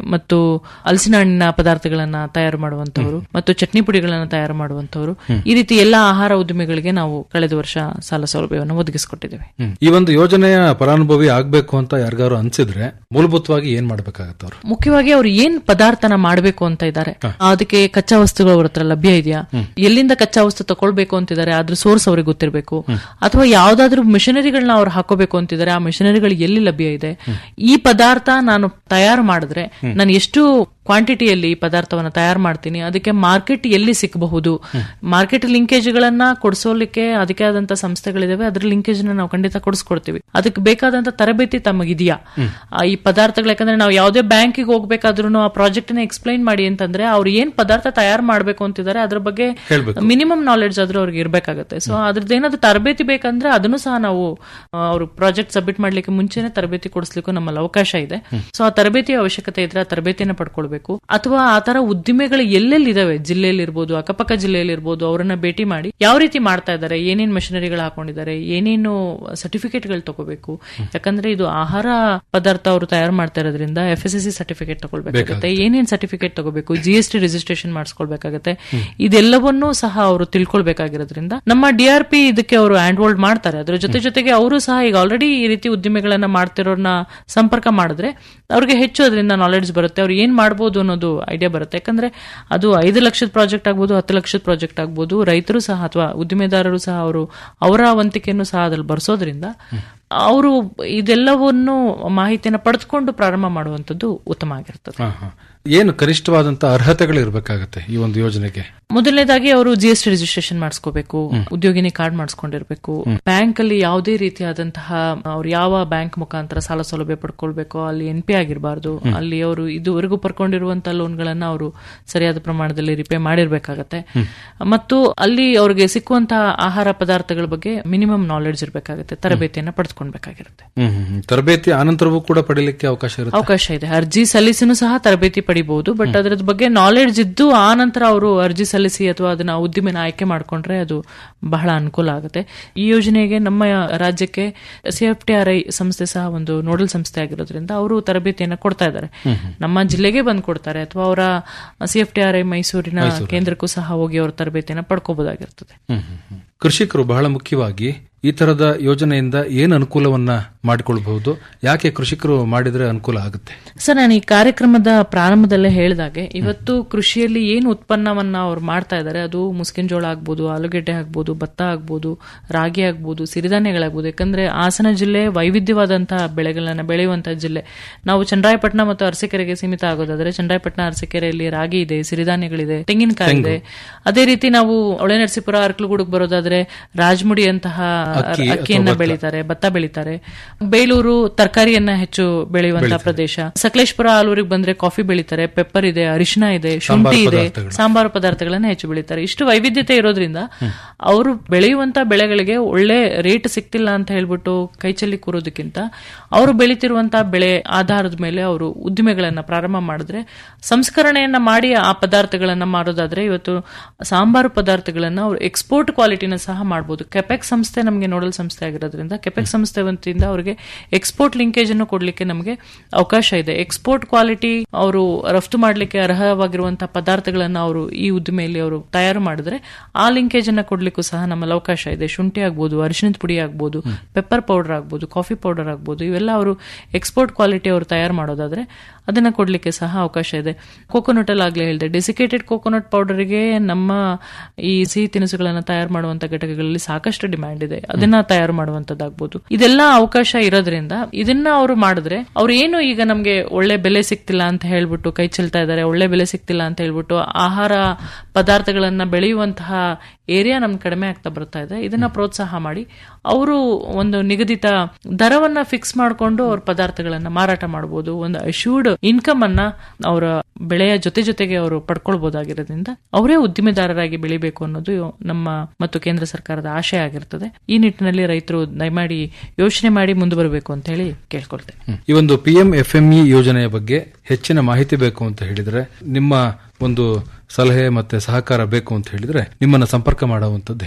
[SPEAKER 11] ಮತ್ತು ಹಲಸಿನ ಹಣ್ಣಿನ ಪದಾರ್ಥಗಳನ್ನ ತಯಾರು ಮಾಡುವಂತವರು ಮತ್ತು ಚಟ್ನಿ ಪುಡಿಗಳನ್ನ ತಯಾರು ಮಾಡುವಂತವರು ಈ ರೀತಿ ಎಲ್ಲಾ ಆಹಾರ ಉದ್ಯಮಿಗಳಿಗೆ ನಾವು ಕಳೆದ ವರ್ಷ ಸಾಲ ಸೌಲಭ್ಯವನ್ನು ಒದಗಿಸಿಕೊಟ್ಟಿದ್ದೇವೆ
[SPEAKER 10] ಹ್ಮ್. ಈ ಒಂದು ಯೋಜನೆಯ ಫಲಾನುಭವಿ ಆಗ್ಬೇಕು ಅಂತ ಯಾರಿಗಾರು ಅನ್ಸಿದ್ರೆ ಮೂಲಭೂತವಾಗಿ ಏನ್ ಮಾಡ್ಬೇಕಾಗತ್ತೆ ಅವರು
[SPEAKER 11] ಮುಖ್ಯವಾಗಿ ಅವ್ರು ಏನ್ ಪದಾರ್ಥನ ಮಾಡಬೇಕು ಅಂತ ಇದ್ದಾರೆ ಅದಕ್ಕೆ ಕಚ್ಚಾ ವಸ್ತುಗಳು ಅವ್ರ ಹತ್ರ ಲಭ್ಯ ಇದೆಯಾ ಎಲ್ಲಿಂದ ಕಚ್ಚಾ ವಸ್ತು ತಗೊಳ್ಬೇಕು ಅಂತಿದ್ದಾರೆ ಅದ್ರ ಸೋರ್ಸ್ ಅವ್ರಿಗೆ ಗೊತ್ತಿರಬೇಕು ಅಥವಾ ಯಾವ್ದಾದ್ರು ಮಿಷನರಿಗಳನ್ನ ಅವ್ರು ಹಾಕೋಬೇಕು ಅಂತಿದ್ದಾರೆ ಆ ಮಿಷನರಿಗಳು ಎಲ್ಲಿ ಲಭ್ಯ ಇದೆ ಈ ಪದಾರ್ಥ ನಾನು ತಯಾರು ಮಾಡಿದ್ರೆ ನಾನು ಎಷ್ಟು ಕ್ವಾಂಟಿಟಿಯಲ್ಲಿ ಈ ಪದಾರ್ಥವನ್ನ ತಯಾರು ಮಾಡ್ತೀನಿ ಅದಕ್ಕೆ ಮಾರ್ಕೆಟ್ ಎಲ್ಲಿ ಸಿಕ್ಕಬಹುದು ಮಾರ್ಕೆಟ್ ಲಿಂಕೇಜ್ ಗಳನ್ನ ಕೊಡಿಸೋಲಿಕ್ಕೆ ಅದಕ್ಕೆ ಆದಂತ ಸಂಸ್ಥೆಗಳಿದಾವೆ ಅದ್ರ ಲಿಂಕೇಜ್ ನಾವು ಖಂಡಿತ ಕೊಡಿಸ್ಕೊಡ್ತೀವಿ ಅದಕ್ಕೆ ಬೇಕಾದಂತ ತರಬೇತಿ ತಮಗಿದೆಯಾ ಆ, ಈ ಪದಾರ್ಥಗಳು ಯಾಕಂದ್ರೆ ನಾವು ಯಾವುದೇ ಬ್ಯಾಂಕಿಗೆ ಹೋಗ್ಬೇಕಾದ್ರೂ ಆ ಪ್ರಾಜೆಕ್ಟ್ ನ ಎಕ್ಸ್ಪ್ಲೈನ್ ಮಾಡಿ ಅಂತಂದ್ರೆ ಅವ್ರು ಏನ್ ಪದಾರ್ಥ ತಯಾರು ಮಾಡ್ಬೇಕು ಅಂತಿದ್ದಾರೆ ಅದ್ರ ಬಗ್ಗೆ
[SPEAKER 10] ಹೇಳ್ಬೇಕು.
[SPEAKER 11] ಮಿನಿಮಮ್ ನಾಲೆಡ್ಜ್ ಆದ್ರೂ ಅವ್ರಿಗೆ ಇರ್ಬೇಕಾಗತ್ತೆ ಸೊ ಅದ್ರದ್ದು ಏನಾದ್ರು ತರಬೇತಿ ಬೇಕಂದ್ರೆ ಅದನ್ನು ಸಹ ನಾವು ಆ, ಅವ್ರು ಪ್ರಾಜೆಕ್ಟ್ ಸಬ್ಮಿಟ್ ಮಾಡ್ಲಿಕ್ಕೆ ಮುಂಚೆನೆ ತರಬೇತಿ ಕೊಡಿಸ್ಲಿಕ್ಕೂ ನಮ್ಮಲ್ಲಿ ಅವಕಾಶ ಇದೆ ಸೊ ಆ ತರಬೇತಿ ಅವಶ್ಯಕತೆ ಇದ್ರೆ ಆ ತರಬೇತಿನ ಪಡ್ಕೊಳ್ಬೇಕು ಅಥವಾ ಆ ತರ ಉದ್ದಿಮೆಗಳು ಎಲ್ಲೆಲ್ಲಿ ಇದಾವೆ ಜಿಲ್ಲೆಯಲ್ಲಿ ಇರ್ಬೋದು ಅಕ್ಕಪಕ್ಕ ಜಿಲ್ಲೆಯಲ್ಲಿ ಇರ್ಬೋದು ಅವರನ್ನ ಭೇಟಿ ಮಾಡಿ ಯಾವ ರೀತಿ ಮಾಡ್ತಾ ಇದ್ದಾರೆ ಏನೇನ್ ಮೆಷಿನರಿಗಳು ಹಾಕೊಂಡಿದ್ದಾರೆ ಏನೇನು ಸರ್ಟಿಫಿಕೇಟ್ ಗಳು ತಗೋಬೇಕು ಯಾಕಂದ್ರೆ ಇದು ಆಹಾರ ಪದಾರ್ಥ ಅವರು ತಯಾರು ಮಾಡ್ತಾ ಇರೋದ್ರಿಂದ F S S C certificate ತಗೊಳ್ಬೇಕಾಗುತ್ತೆ ಏನೇನ್ ಸರ್ಟಿಫಿಕೇಟ್ ತಗೋಬೇಕು ಜಿ ಎಸ್ ಟಿ ರಿಜಿಸ್ಟ್ರೇಷನ್ ಮಾಡಿಸ್ಕೊಳ್ಬೇಕಾಗತ್ತೆ ಇದೆಲ್ಲವನ್ನೂ ಸಹ ಅವರು ತಿಳ್ಕೊಳ್ಬೇಕಾಗಿರೋದ್ರಿಂದ ನಮ್ಮ ಡಿ ಆರ್ ಪಿ ಇದಕ್ಕೆ ಅವರು ಹ್ಯಾಂಡ್ ಹೋಲ್ಡ್ ಮಾಡ್ತಾರೆ ಅದ್ರ ಜೊತೆ ಜೊತೆಗೆ ಅವರು ಸಹ ಈಗ ಆಲ್ರೆಡಿ ಈ ರೀತಿ ಉದ್ದಿಮೆಗಳನ್ನ ಮಾಡ್ತಿರೋರ್ನ ಸಂಪರ್ಕ ಮಾಡಿದ್ರೆ ಅವ್ರಿಗೆ ಹೆಚ್ಚು ಅದರಿಂದ ನಾಲೆಡ್ಜ್ ಬರುತ್ತೆ ಅವ್ರು ಏನ್ ಮಾಡ್ಬೋದು ಅನ್ನೋದು ಐಡಿಯಾ ಬರುತ್ತೆ ಯಾಕಂದ್ರೆ ಅದು ಐದು ಲಕ್ಷದ ಪ್ರಾಜೆಕ್ಟ್ ಆಗ್ಬೋದು ಹತ್ತು ಲಕ್ಷದ ಪ್ರಾಜೆಕ್ಟ್ ಆಗ್ಬೋದು ರೈತರು ಸಹ ಅಥವಾ ಉದ್ದಿಮೆದಾರರು ಸಹ ಅವರು ಅವರ ವಂತಿಕೆಯನ್ನು ಸಹ ಅದ್ರಲ್ಲಿ ಬರ್ಸೋದ್ರಿಂದ ಅವರು ಇದೆಲ್ಲವನ್ನು ಮಾಹಿತಿಯನ್ನು ಪಡೆದುಕೊಂಡು ಪ್ರಾರಂಭ ಮಾಡುವಂತದ್ದು ಉತ್ತಮ ಆಗಿರ್ತದೆ
[SPEAKER 10] ಹಾ, ಹಾ. ಏನು ಕನಿಷ್ಠವಾದಂತ ಅರ್ಹತೆಗಳು ಇರಬೇಕಾಗತ್ತೆ ಈ ಒಂದು ಯೋಜನೆಗೆ
[SPEAKER 11] ಮೊದಲನೇದಾಗಿ ಅವರು ಜಿ ಎಸ್ ಟಿ ರಿಜಿಸ್ಟ್ರೇಷನ್ ಮಾಡಿಸ್ಕೋಬೇಕು ಉದ್ಯೋಗಿನಿ ಕಾರ್ಡ್ ಮಾಡಿಸ್ಕೊಂಡಿರ್ಬೇಕು ಬ್ಯಾಂಕ್ ಅಲ್ಲಿ ಯಾವುದೇ ರೀತಿಯಾದಂತಹ ಅವ್ರು ಯಾವ ಬ್ಯಾಂಕ್ ಮುಖಾಂತರ ಸಾಲ ಸೌಲಭ್ಯ ಪಡ್ಕೊಳ್ಬೇಕು ಅಲ್ಲಿ ಎನ್ ಪಿ ಆಗಿರಬಾರ್ದು ಅಲ್ಲಿ ಅವರು ಇದುವರೆಗೂ ಪಡ್ಕೊಂಡಿರುವಂತಹ ಲೋನ್ಗಳನ್ನ ಅವರು ಸರಿಯಾದ ಪ್ರಮಾಣದಲ್ಲಿ ರಿಪೇ ಮಾಡಿರ್ಬೇಕಾಗತ್ತೆ ಮತ್ತು ಅಲ್ಲಿ ಅವ್ರಿಗೆ ಸಿಕ್ಕುವಂತಹ ಆಹಾರ ಪದಾರ್ಥಗಳ ಬಗ್ಗೆ ಮಿನಿಮಮ್ ನಾಲೆಡ್ಜ್ ಇರಬೇಕಾಗುತ್ತೆ ತರಬೇತಿಯನ್ನ ಪಡೆದುಕೊಳ್ಬೇಕಾಗಿರುತ್ತೆ
[SPEAKER 10] ಹ್ಮ್ ಹ್ಮ್, ಹ್ಮ್. ತರಬೇತಿ ಆನಂತರವೂ ಕೂಡ ಪಡೀಲಿಕ್ಕೆ ಅವಕಾಶ ಇರುತ್ತೆ
[SPEAKER 11] ಅವಕಾಶ ಇದೆ ಅರ್ಜಿ ಸಲ್ಲಿಸಿನೂ ಸಹ ತರಬೇತಿ ಪಡಿಬಹುದು ಬಟ್ ಅದ್ರ ಬಗ್ಗೆ ನಾಲೆಡ್ಜ್ ಇದ್ದು ಆ ನಂತರ ಅವರು ಅರ್ಜಿ ಸಲ್ಲಿಸಿ ಅಥವಾ ಅದನ್ನ ಉದ್ದಿಮೆನ ಆಯ್ಕೆ ಮಾಡ್ಕೊಂಡ್ರೆ ಅದು ಬಹಳ ಅನುಕೂಲ ಆಗುತ್ತೆ ಈ ಯೋಜನೆಗೆ ನಮ್ಮ ರಾಜ್ಯಕ್ಕೆ C F T R I ಸಂಸ್ಥೆ ಸಹ ಒಂದು ನೋಡಲ್ ಸಂಸ್ಥೆ ಆಗಿರೋದ್ರಿಂದ ಅವರು ತರಬೇತಿಯನ್ನ ಕೊಡ್ತಾ ಇದ್ದಾರೆ ನಮ್ಮ ಜಿಲ್ಲೆಗೆ ಬಂದು ಕೊಡ್ತಾರೆ ಅಥವಾ ಅವರ C F T R I ಮೈಸೂರಿನ ಕೇಂದ್ರಕ್ಕೂ ಸಹ ಹೋಗಿ ಅವ್ರ ತರಬೇತಿಯನ್ನ ಪಡ್ಕೋಬಹುದಾಗಿರ್ತದೆ
[SPEAKER 10] ಹ್ಮ್, ಹ್ಮ್, ಹ್ಮ್. ಕೃಷಿಕರು ಬಹಳ ಮುಖ್ಯವಾಗಿ ಈ ತರದ ಯೋಜನೆಯಿಂದ ಏನು ಅನುಕೂಲವನ್ನ ಮಾಡಿಕೊಳ್ಬಹುದು ಯಾಕೆ ಕೃಷಿಕರು ಮಾಡಿದ್ರೆ ಅನುಕೂಲ ಆಗುತ್ತೆ
[SPEAKER 11] ಸರ್ ನಾನು ಈ ಕಾರ್ಯಕ್ರಮದ ಪ್ರಾರಂಭದಲ್ಲೇ ಹೇಳಿದಾಗೆ ಇವತ್ತು ಕೃಷಿಯಲ್ಲಿ ಏನು ಉತ್ಪನ್ನವನ್ನ ಅವ್ರು ಮಾಡ್ತಾ ಇದ್ದಾರೆ ಅದು ಮುಸ್ಕಿನ ಜೋಳ ಆಗ್ಬೋದು ಆಲೂಗೆಡ್ಡೆ ಆಗ್ಬೋದು ಭತ್ತ ಆಗ್ಬೋದು ರಾಗಿ ಆಗ್ಬೋದು ಸಿರಿಧಾನ್ಯಗಳಾಗ್ಬೋದು ಯಾಕಂದ್ರೆ ಹಾಸನ ಜಿಲ್ಲೆ ವೈವಿಧ್ಯವಾದಂತಹ ಬೆಳೆಗಳನ್ನ ಬೆಳೆಯುವಂತಹ ಜಿಲ್ಲೆ ನಾವು ಚಂದ್ರಾಯಪಟ್ಟಣ ಮತ್ತು ಅರಸೀಕೆರೆಗೆ ಸೀಮಿತ ಆಗೋದಾದ್ರೆ ಚಂದ್ರಾಯಪಟ್ಟಣ ಅರಸೀಕೆರೆಯಲ್ಲಿ ರಾಗಿ ಇದೆ ಸಿರಿಧಾನ್ಯಗಳಿದೆ ತೆಂಗಿನಕಾಯಿ ಇದೆ ಅದೇ ರೀತಿ ನಾವು ಒಳೆನರಸೀಪುರ ಅರ್ಕಲಗೂಡಿಗೆ ಬರೋದಾದ್ರೆ ರಾಜಮುಡಿ ಅಂತಹ
[SPEAKER 10] ಅಕ್ಕಿ
[SPEAKER 11] ಅಕ್ಕಿಯನ್ನ ಬೆಳೀತಾರೆ ಭತ್ತ ಬೆಳೀತಾರೆ ಬೇಲೂರು ತರಕಾರಿಯನ್ನ ಹೆಚ್ಚು ಬೆಳೆಯುವಂತಹ ಪ್ರದೇಶ ಸಕಲೇಶ್ಪುರ ಆಲೂರಿಗೆ ಬಂದ್ರೆ ಕಾಫಿ ಬೆಳೀತಾರೆ ಪೆಪ್ಪರ್ ಇದೆ ಅರಿಶಿನ ಇದೆ ಶುಂಠಿ ಇದೆ ಸಾಂಬಾರು ಪದಾರ್ಥಗಳನ್ನ ಹೆಚ್ಚು ಬೆಳೀತಾರೆ ಇಷ್ಟು ವೈವಿಧ್ಯತೆ ಇರೋದ್ರಿಂದ ಅವರು ಬೆಳೆಯುವಂತ ಬೆಳೆಗಳಿಗೆ ಒಳ್ಳೆ ರೇಟ್ ಸಿಕ್ತಿಲ್ಲ ಅಂತ ಹೇಳ್ಬಿಟ್ಟು ಕೈಚಲ್ಲಿ ಕೂರೋದಕ್ಕಿಂತ ಅವರು ಬೆಳೀತಿರುವಂತಹ ಬೆಳೆ ಆಧಾರದ ಮೇಲೆ ಅವರು ಉದ್ದಿಮೆಗಳನ್ನ ಪ್ರಾರಂಭ ಮಾಡಿದ್ರೆ ಸಂಸ್ಕರಣೆಯನ್ನ ಮಾಡಿ ಆ ಪದಾರ್ಥಗಳನ್ನ ಮಾರೋದಾದ್ರೆ ಇವತ್ತು ಸಾಂಬಾರು ಪದಾರ್ಥಗಳನ್ನ ಅವರು ಎಕ್ಸ್ಪೋರ್ಟ್ ಕ್ವಾಲಿಟಿನ ಸಹ ಮಾಡಬಹುದು ಕೆಪೆಕ್ ಸಂಸ್ಥೆ ನಮಗೆ ನೋಡಲ್ ಸಂಸ್ಥೆ ಆಗಿರೋದ್ರಿಂದ ಕೆಪೆಕ್ ಸಂಸ್ಥೆ ವತಿಯಿಂದ ಅವರಿಗೆ ಎಕ್ಸ್ಪೋರ್ಟ್ ಲಿಂಕೇಜ್ ಅನ್ನು ಕೊಡ್ಲಿಕ್ಕೆ ನಮಗೆ ಅವಕಾಶ ಇದೆ ಎಕ್ಸ್ಪೋರ್ಟ್ ಕ್ವಾಲಿಟಿ ಅವರು ರಫ್ತು ಮಾಡಲಿಕ್ಕೆ ಅರ್ಹವಾಗಿರುವಂತಹ ಪದಾರ್ಥಗಳನ್ನ ಅವರು ಈ ಉದ್ದಿಮೆಯಲ್ಲಿ ಅವರು ತಯಾರು ಮಾಡಿದ್ರೆ ಆ ಲಿಂಕೇಜ್ ಅನ್ನ ಕೊಡ್ಲಿಕ್ಕೂ ಸಹ ನಮ್ಮಲ್ಲಿ ಅವಕಾಶ ಇದೆ ಶುಂಠಿ ಆಗ್ಬೋದು ಅರಿಶಿಣದ ಪುಡಿ ಆಗ್ಬೋದು ಪೆಪ್ಪರ್ ಪೌಡರ್ ಆಗ್ಬೋದು ಕಾಫಿ ಪೌಡರ್ ಆಗ್ಬೋದು ಇವೆಲ್ಲ ಅವರು ಎಕ್ಸ್ಪೋರ್ಟ್ ಕ್ವಾಲಿಟಿ ಅವರು ತಯಾರು ಮಾಡೋದಾದ್ರೆ ಅದನ್ನ ಕೊಡ್ಲಿಕ್ಕೆ ಸಹ ಅವಕಾಶ ಇದೆ ಕೋಕೋನಟ್ ಅಲ್ಲಿ ಆಗ್ಲೇ ಹೇಳಿದೆ ಡೆಸಿಕೇಟೆಡ್ ಕೋಕೋನಟ್ ಪೌಡರ್ಗೆ ನಮ್ಮ ಈ ಸಿಹಿ ತಿನಿಸುಗಳನ್ನ ತಯಾರು ಮಾಡುವಂತ ಘಟಕಗಳಲ್ಲಿ ಸಾಕಷ್ಟು ಡಿಮ್ಯಾಂಡ್ ಇದೆ ಅದನ್ನ ತಯಾರು ಮಾಡುವಂತದ್ದಾಗ್ಬೋದು ಇದೆಲ್ಲ ಅವಕಾಶ ಇರೋದ್ರಿಂದ ಇದನ್ನ ಅವರು ಮಾಡಿದ್ರೆ ಅವ್ರು ಏನು ಈಗ ನಮ್ಗೆ ಒಳ್ಳೆ ಬೆಲೆ ಸಿಕ್ತಿಲ್ಲ ಅಂತ ಹೇಳ್ಬಿಟ್ಟು ಕೈ ಚೆಲ್ತಾ ಇದ್ದಾರೆ ಒಳ್ಳೆ ಬೆಲೆ ಸಿಕ್ತಿಲ್ಲ ಅಂತ ಹೇಳ್ಬಿಟ್ಟು ಆಹಾರ ಪದಾರ್ಥಗಳನ್ನ ಬೆಳೆಯುವಂತಹ ಏರಿಯಾ ನಮ್ಗೆ ಕಡಿಮೆ ಆಗ್ತಾ ಬರ್ತಾ ಇದೆ ಇದನ್ನ ಪ್ರೋತ್ಸಾಹ ಮಾಡಿ ಅವರು ಒಂದು ನಿಗದಿತ ದರವನ್ನ ಫಿಕ್ಸ್ ಮಾಡಿಕೊಂಡು ಅವ್ರ ಪದಾರ್ಥಗಳನ್ನ ಮಾರಾಟ ಮಾಡಬಹುದು ಒಂದು ಅಶ್ಯೂರ್ಡ್ ಇನ್ಕಮ್ ಅನ್ನ ಅವರ ಬೆಳೆಯ ಜೊತೆ ಜೊತೆಗೆ ಅವರು ಪಡ್ಕೊಳ್ಬಹುದಾಗಿರೋದ್ರಿಂದ ಅವರೇ ಉದ್ದಿಮೆದಾರರಾಗಿ ಬೆಳಿಬೇಕು ಅನ್ನೋದು ನಮ್ಮ ಮತ್ತು ಕೇಂದ್ರ ಸರ್ಕಾರದ ಆಶಯ ಆಗಿರ್ತದೆ ಈ ನಿಟ್ಟಿನಲ್ಲಿ ರೈತರು ದಯಮಾಡಿ ಯೋಚನೆ ಮಾಡಿ ಮುಂದುವರಬೇಕು ಅಂತ ಹೇಳಿ ಕೇಳ್ಕೊಳ್ತೇನೆ
[SPEAKER 10] ಹ್ಮ್. ಈ ಒಂದು P M F M E ಯೋಜನೆಯ ಬಗ್ಗೆ ಹೆಚ್ಚಿನ ಮಾಹಿತಿ ಬೇಕು ಅಂತ ಹೇಳಿದ್ರೆ ನಿಮ್ಮ ಒಂದು ಸಲಹೆ ಮತ್ತೆ ಸಹಕಾರ ಬೇಕು ಅಂತ ಹೇಳಿದ್ರೆ ನಿಮ್ಮನ್ನ ಸಂಪರ್ಕ ಮಾಡುವಂತದ್ದು ಹೇಗೆ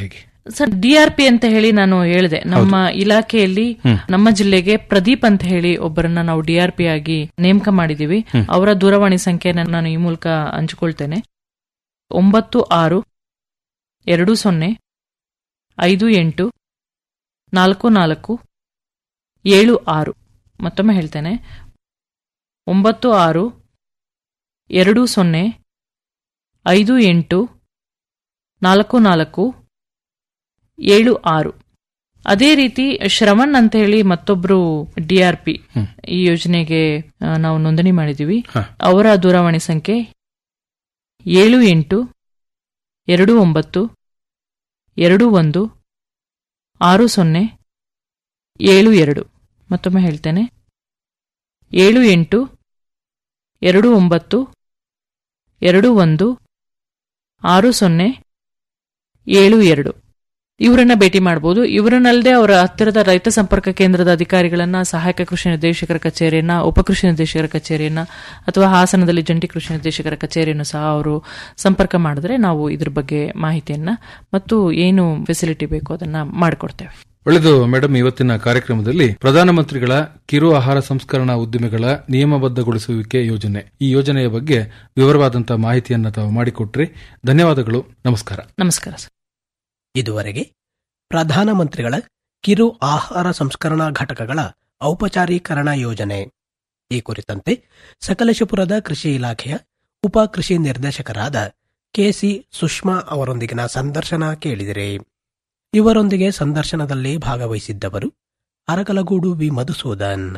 [SPEAKER 11] ಸರ್ ಡಿಆರ್ಪಿ ಅಂತ ಹೇಳಿ ನಾನು ಹೇಳಿದೆ ನಮ್ಮ ಇಲಾಖೆಯಲ್ಲಿ
[SPEAKER 10] ಹ್ಮ್.
[SPEAKER 11] ನಮ್ಮ ಜಿಲ್ಲೆಗೆ ಪ್ರದೀಪ್ ಅಂತ ಹೇಳಿ ಒಬ್ಬರನ್ನ ನಾವು ಡಿಆರ್ಪಿ ಆಗಿ ನೇಮಕ ಮಾಡಿದೀವಿ
[SPEAKER 10] ಹ್ಮ್. ಅವರ
[SPEAKER 11] ಅವರ ದೂರವಾಣಿ ಸಂಖ್ಯೆನ ನಾನು ಈ ಮೂಲಕ ಹಂಚಿಕೊಳ್ತೇನೆ ಒಂಬತ್ತು ಆರು ಎರಡು ಸೊನ್ನೆ ಐದು ಎಂಟು ನಾಲ್ಕು ನಾಲ್ಕು ಏಳು ಆರು ಮತ್ತೊಮ್ಮೆ ಹೇಳ್ತೇನೆ ಒಂಬತ್ತು ಆರು ಎರಡು ಸೊನ್ನೆ ಐದು ಎಂಟು ನಾಲ್ಕು ನಾಲ್ಕು ಏಳು ಆರು ಅದೇ ರೀತಿ ಶ್ರವಣ್ ಅಂತ ಹೇಳಿ ಮತ್ತೊಬ್ರು ಡಿಆರ್ಪಿ ಈ ಯೋಜನೆಗೆ ಆ, ನಾವು ನೋಂದಣಿ ಮಾಡಿದೀವಿ ಅವರ ದೂರವಾಣಿ ಸಂಖ್ಯೆ ಏಳು ಎಂಟು ಎರಡು ಒಂಬತ್ತು ಎರಡು ಒಂದು ಆರು ಸೊನ್ನೆ ಏಳು ಎರಡು ಮತ್ತೊಮ್ಮೆ ಹೇಳ್ತೇನೆ ಏಳು ಎಂಟು ಎರಡು ಒಂಬತ್ತು ಎರಡು ಒಂದು ಆರು ಸೊನ್ನೆ ಏಳು ಎರಡು ಇವರನ್ನ ಭೇಟಿ ಮಾಡಬಹುದು ಇವರನ್ನಲ್ಲದೆ ಅವರ ಹತ್ತಿರದ ರೈತ ಸಂಪರ್ಕ ಕೇಂದ್ರದ ಅಧಿಕಾರಿಗಳನ್ನ ಸಹಾಯಕ ಕೃಷಿ ನಿರ್ದೇಶಕರ ಕಚೇರಿಯನ್ನ ಉಪಕೃಷಿ ನಿರ್ದೇಶಕರ ಕಚೇರಿಯನ್ನ ಅಥವಾ ಹಾಸನದಲ್ಲಿ ಜಂಟಿ ಕೃಷಿ ನಿರ್ದೇಶಕರ ಕಚೇರಿಯನ್ನು ಸಹ ಅವರು ಸಂಪರ್ಕ ಮಾಡಿದ್ರೆ ನಾವು ಇದ್ರ ಬಗ್ಗೆ ಮಾಹಿತಿಯನ್ನ ಮತ್ತು ಏನು ಫೆಸಿಲಿಟಿ ಬೇಕು ಅದನ್ನ ಮಾಡಿಕೊಡ್ತೇವೆ
[SPEAKER 10] ಒಳ್ಳೆಯದು ಮೇಡಮ್ ಇವತ್ತಿನ ಕಾರ್ಯಕ್ರಮದಲ್ಲಿ ಪ್ರಧಾನಮಂತ್ರಿಗಳ ಕಿರು ಆಹಾರ ಸಂಸ್ಕರಣಾ ಉದ್ದಿಮೆಗಳ ನಿಯಮಬದ್ಧಗೊಳಿಸುವಿಕೆ ಯೋಜನೆ ಈ ಯೋಜನೆಯ ಬಗ್ಗೆ ವಿವರವಾದಂತಹ ಮಾಹಿತಿಯನ್ನು ತಾವು ಮಾಡಿಕೊಟ್ರಿ ಧನ್ಯವಾದಗಳು ನಮಸ್ಕಾರ
[SPEAKER 11] ನಮಸ್ಕಾರ ಸರ್
[SPEAKER 9] ಇದುವರೆಗೆ ಪ್ರಧಾನಮಂತ್ರಿಗಳ ಕಿರು ಆಹಾರ ಸಂಸ್ಕರಣಾ ಘಟಕಗಳ ಔಪಚಾರೀಕರಣ ಯೋಜನೆ ಈ ಕುರಿತಂತೆ ಸಕಲೇಶಪುರದ ಕೃಷಿ ಇಲಾಖೆಯ ಉಪ ಕೃಷಿ ನಿರ್ದೇಶಕರಾದ ಕೆಸಿ ಸುಷ್ಮಾ ಅವರೊಂದಿಗಿನ ಸಂದರ್ಶನ ಕೇಳಿದಿರಿ ಇವರೊಂದಿಗೆ ಸಂದರ್ಶನದಲ್ಲಿ ಭಾಗವಹಿಸಿದ್ದವರು ಅರಕಲಗೂಡು ವಿ ಮಧುಸೂದನ್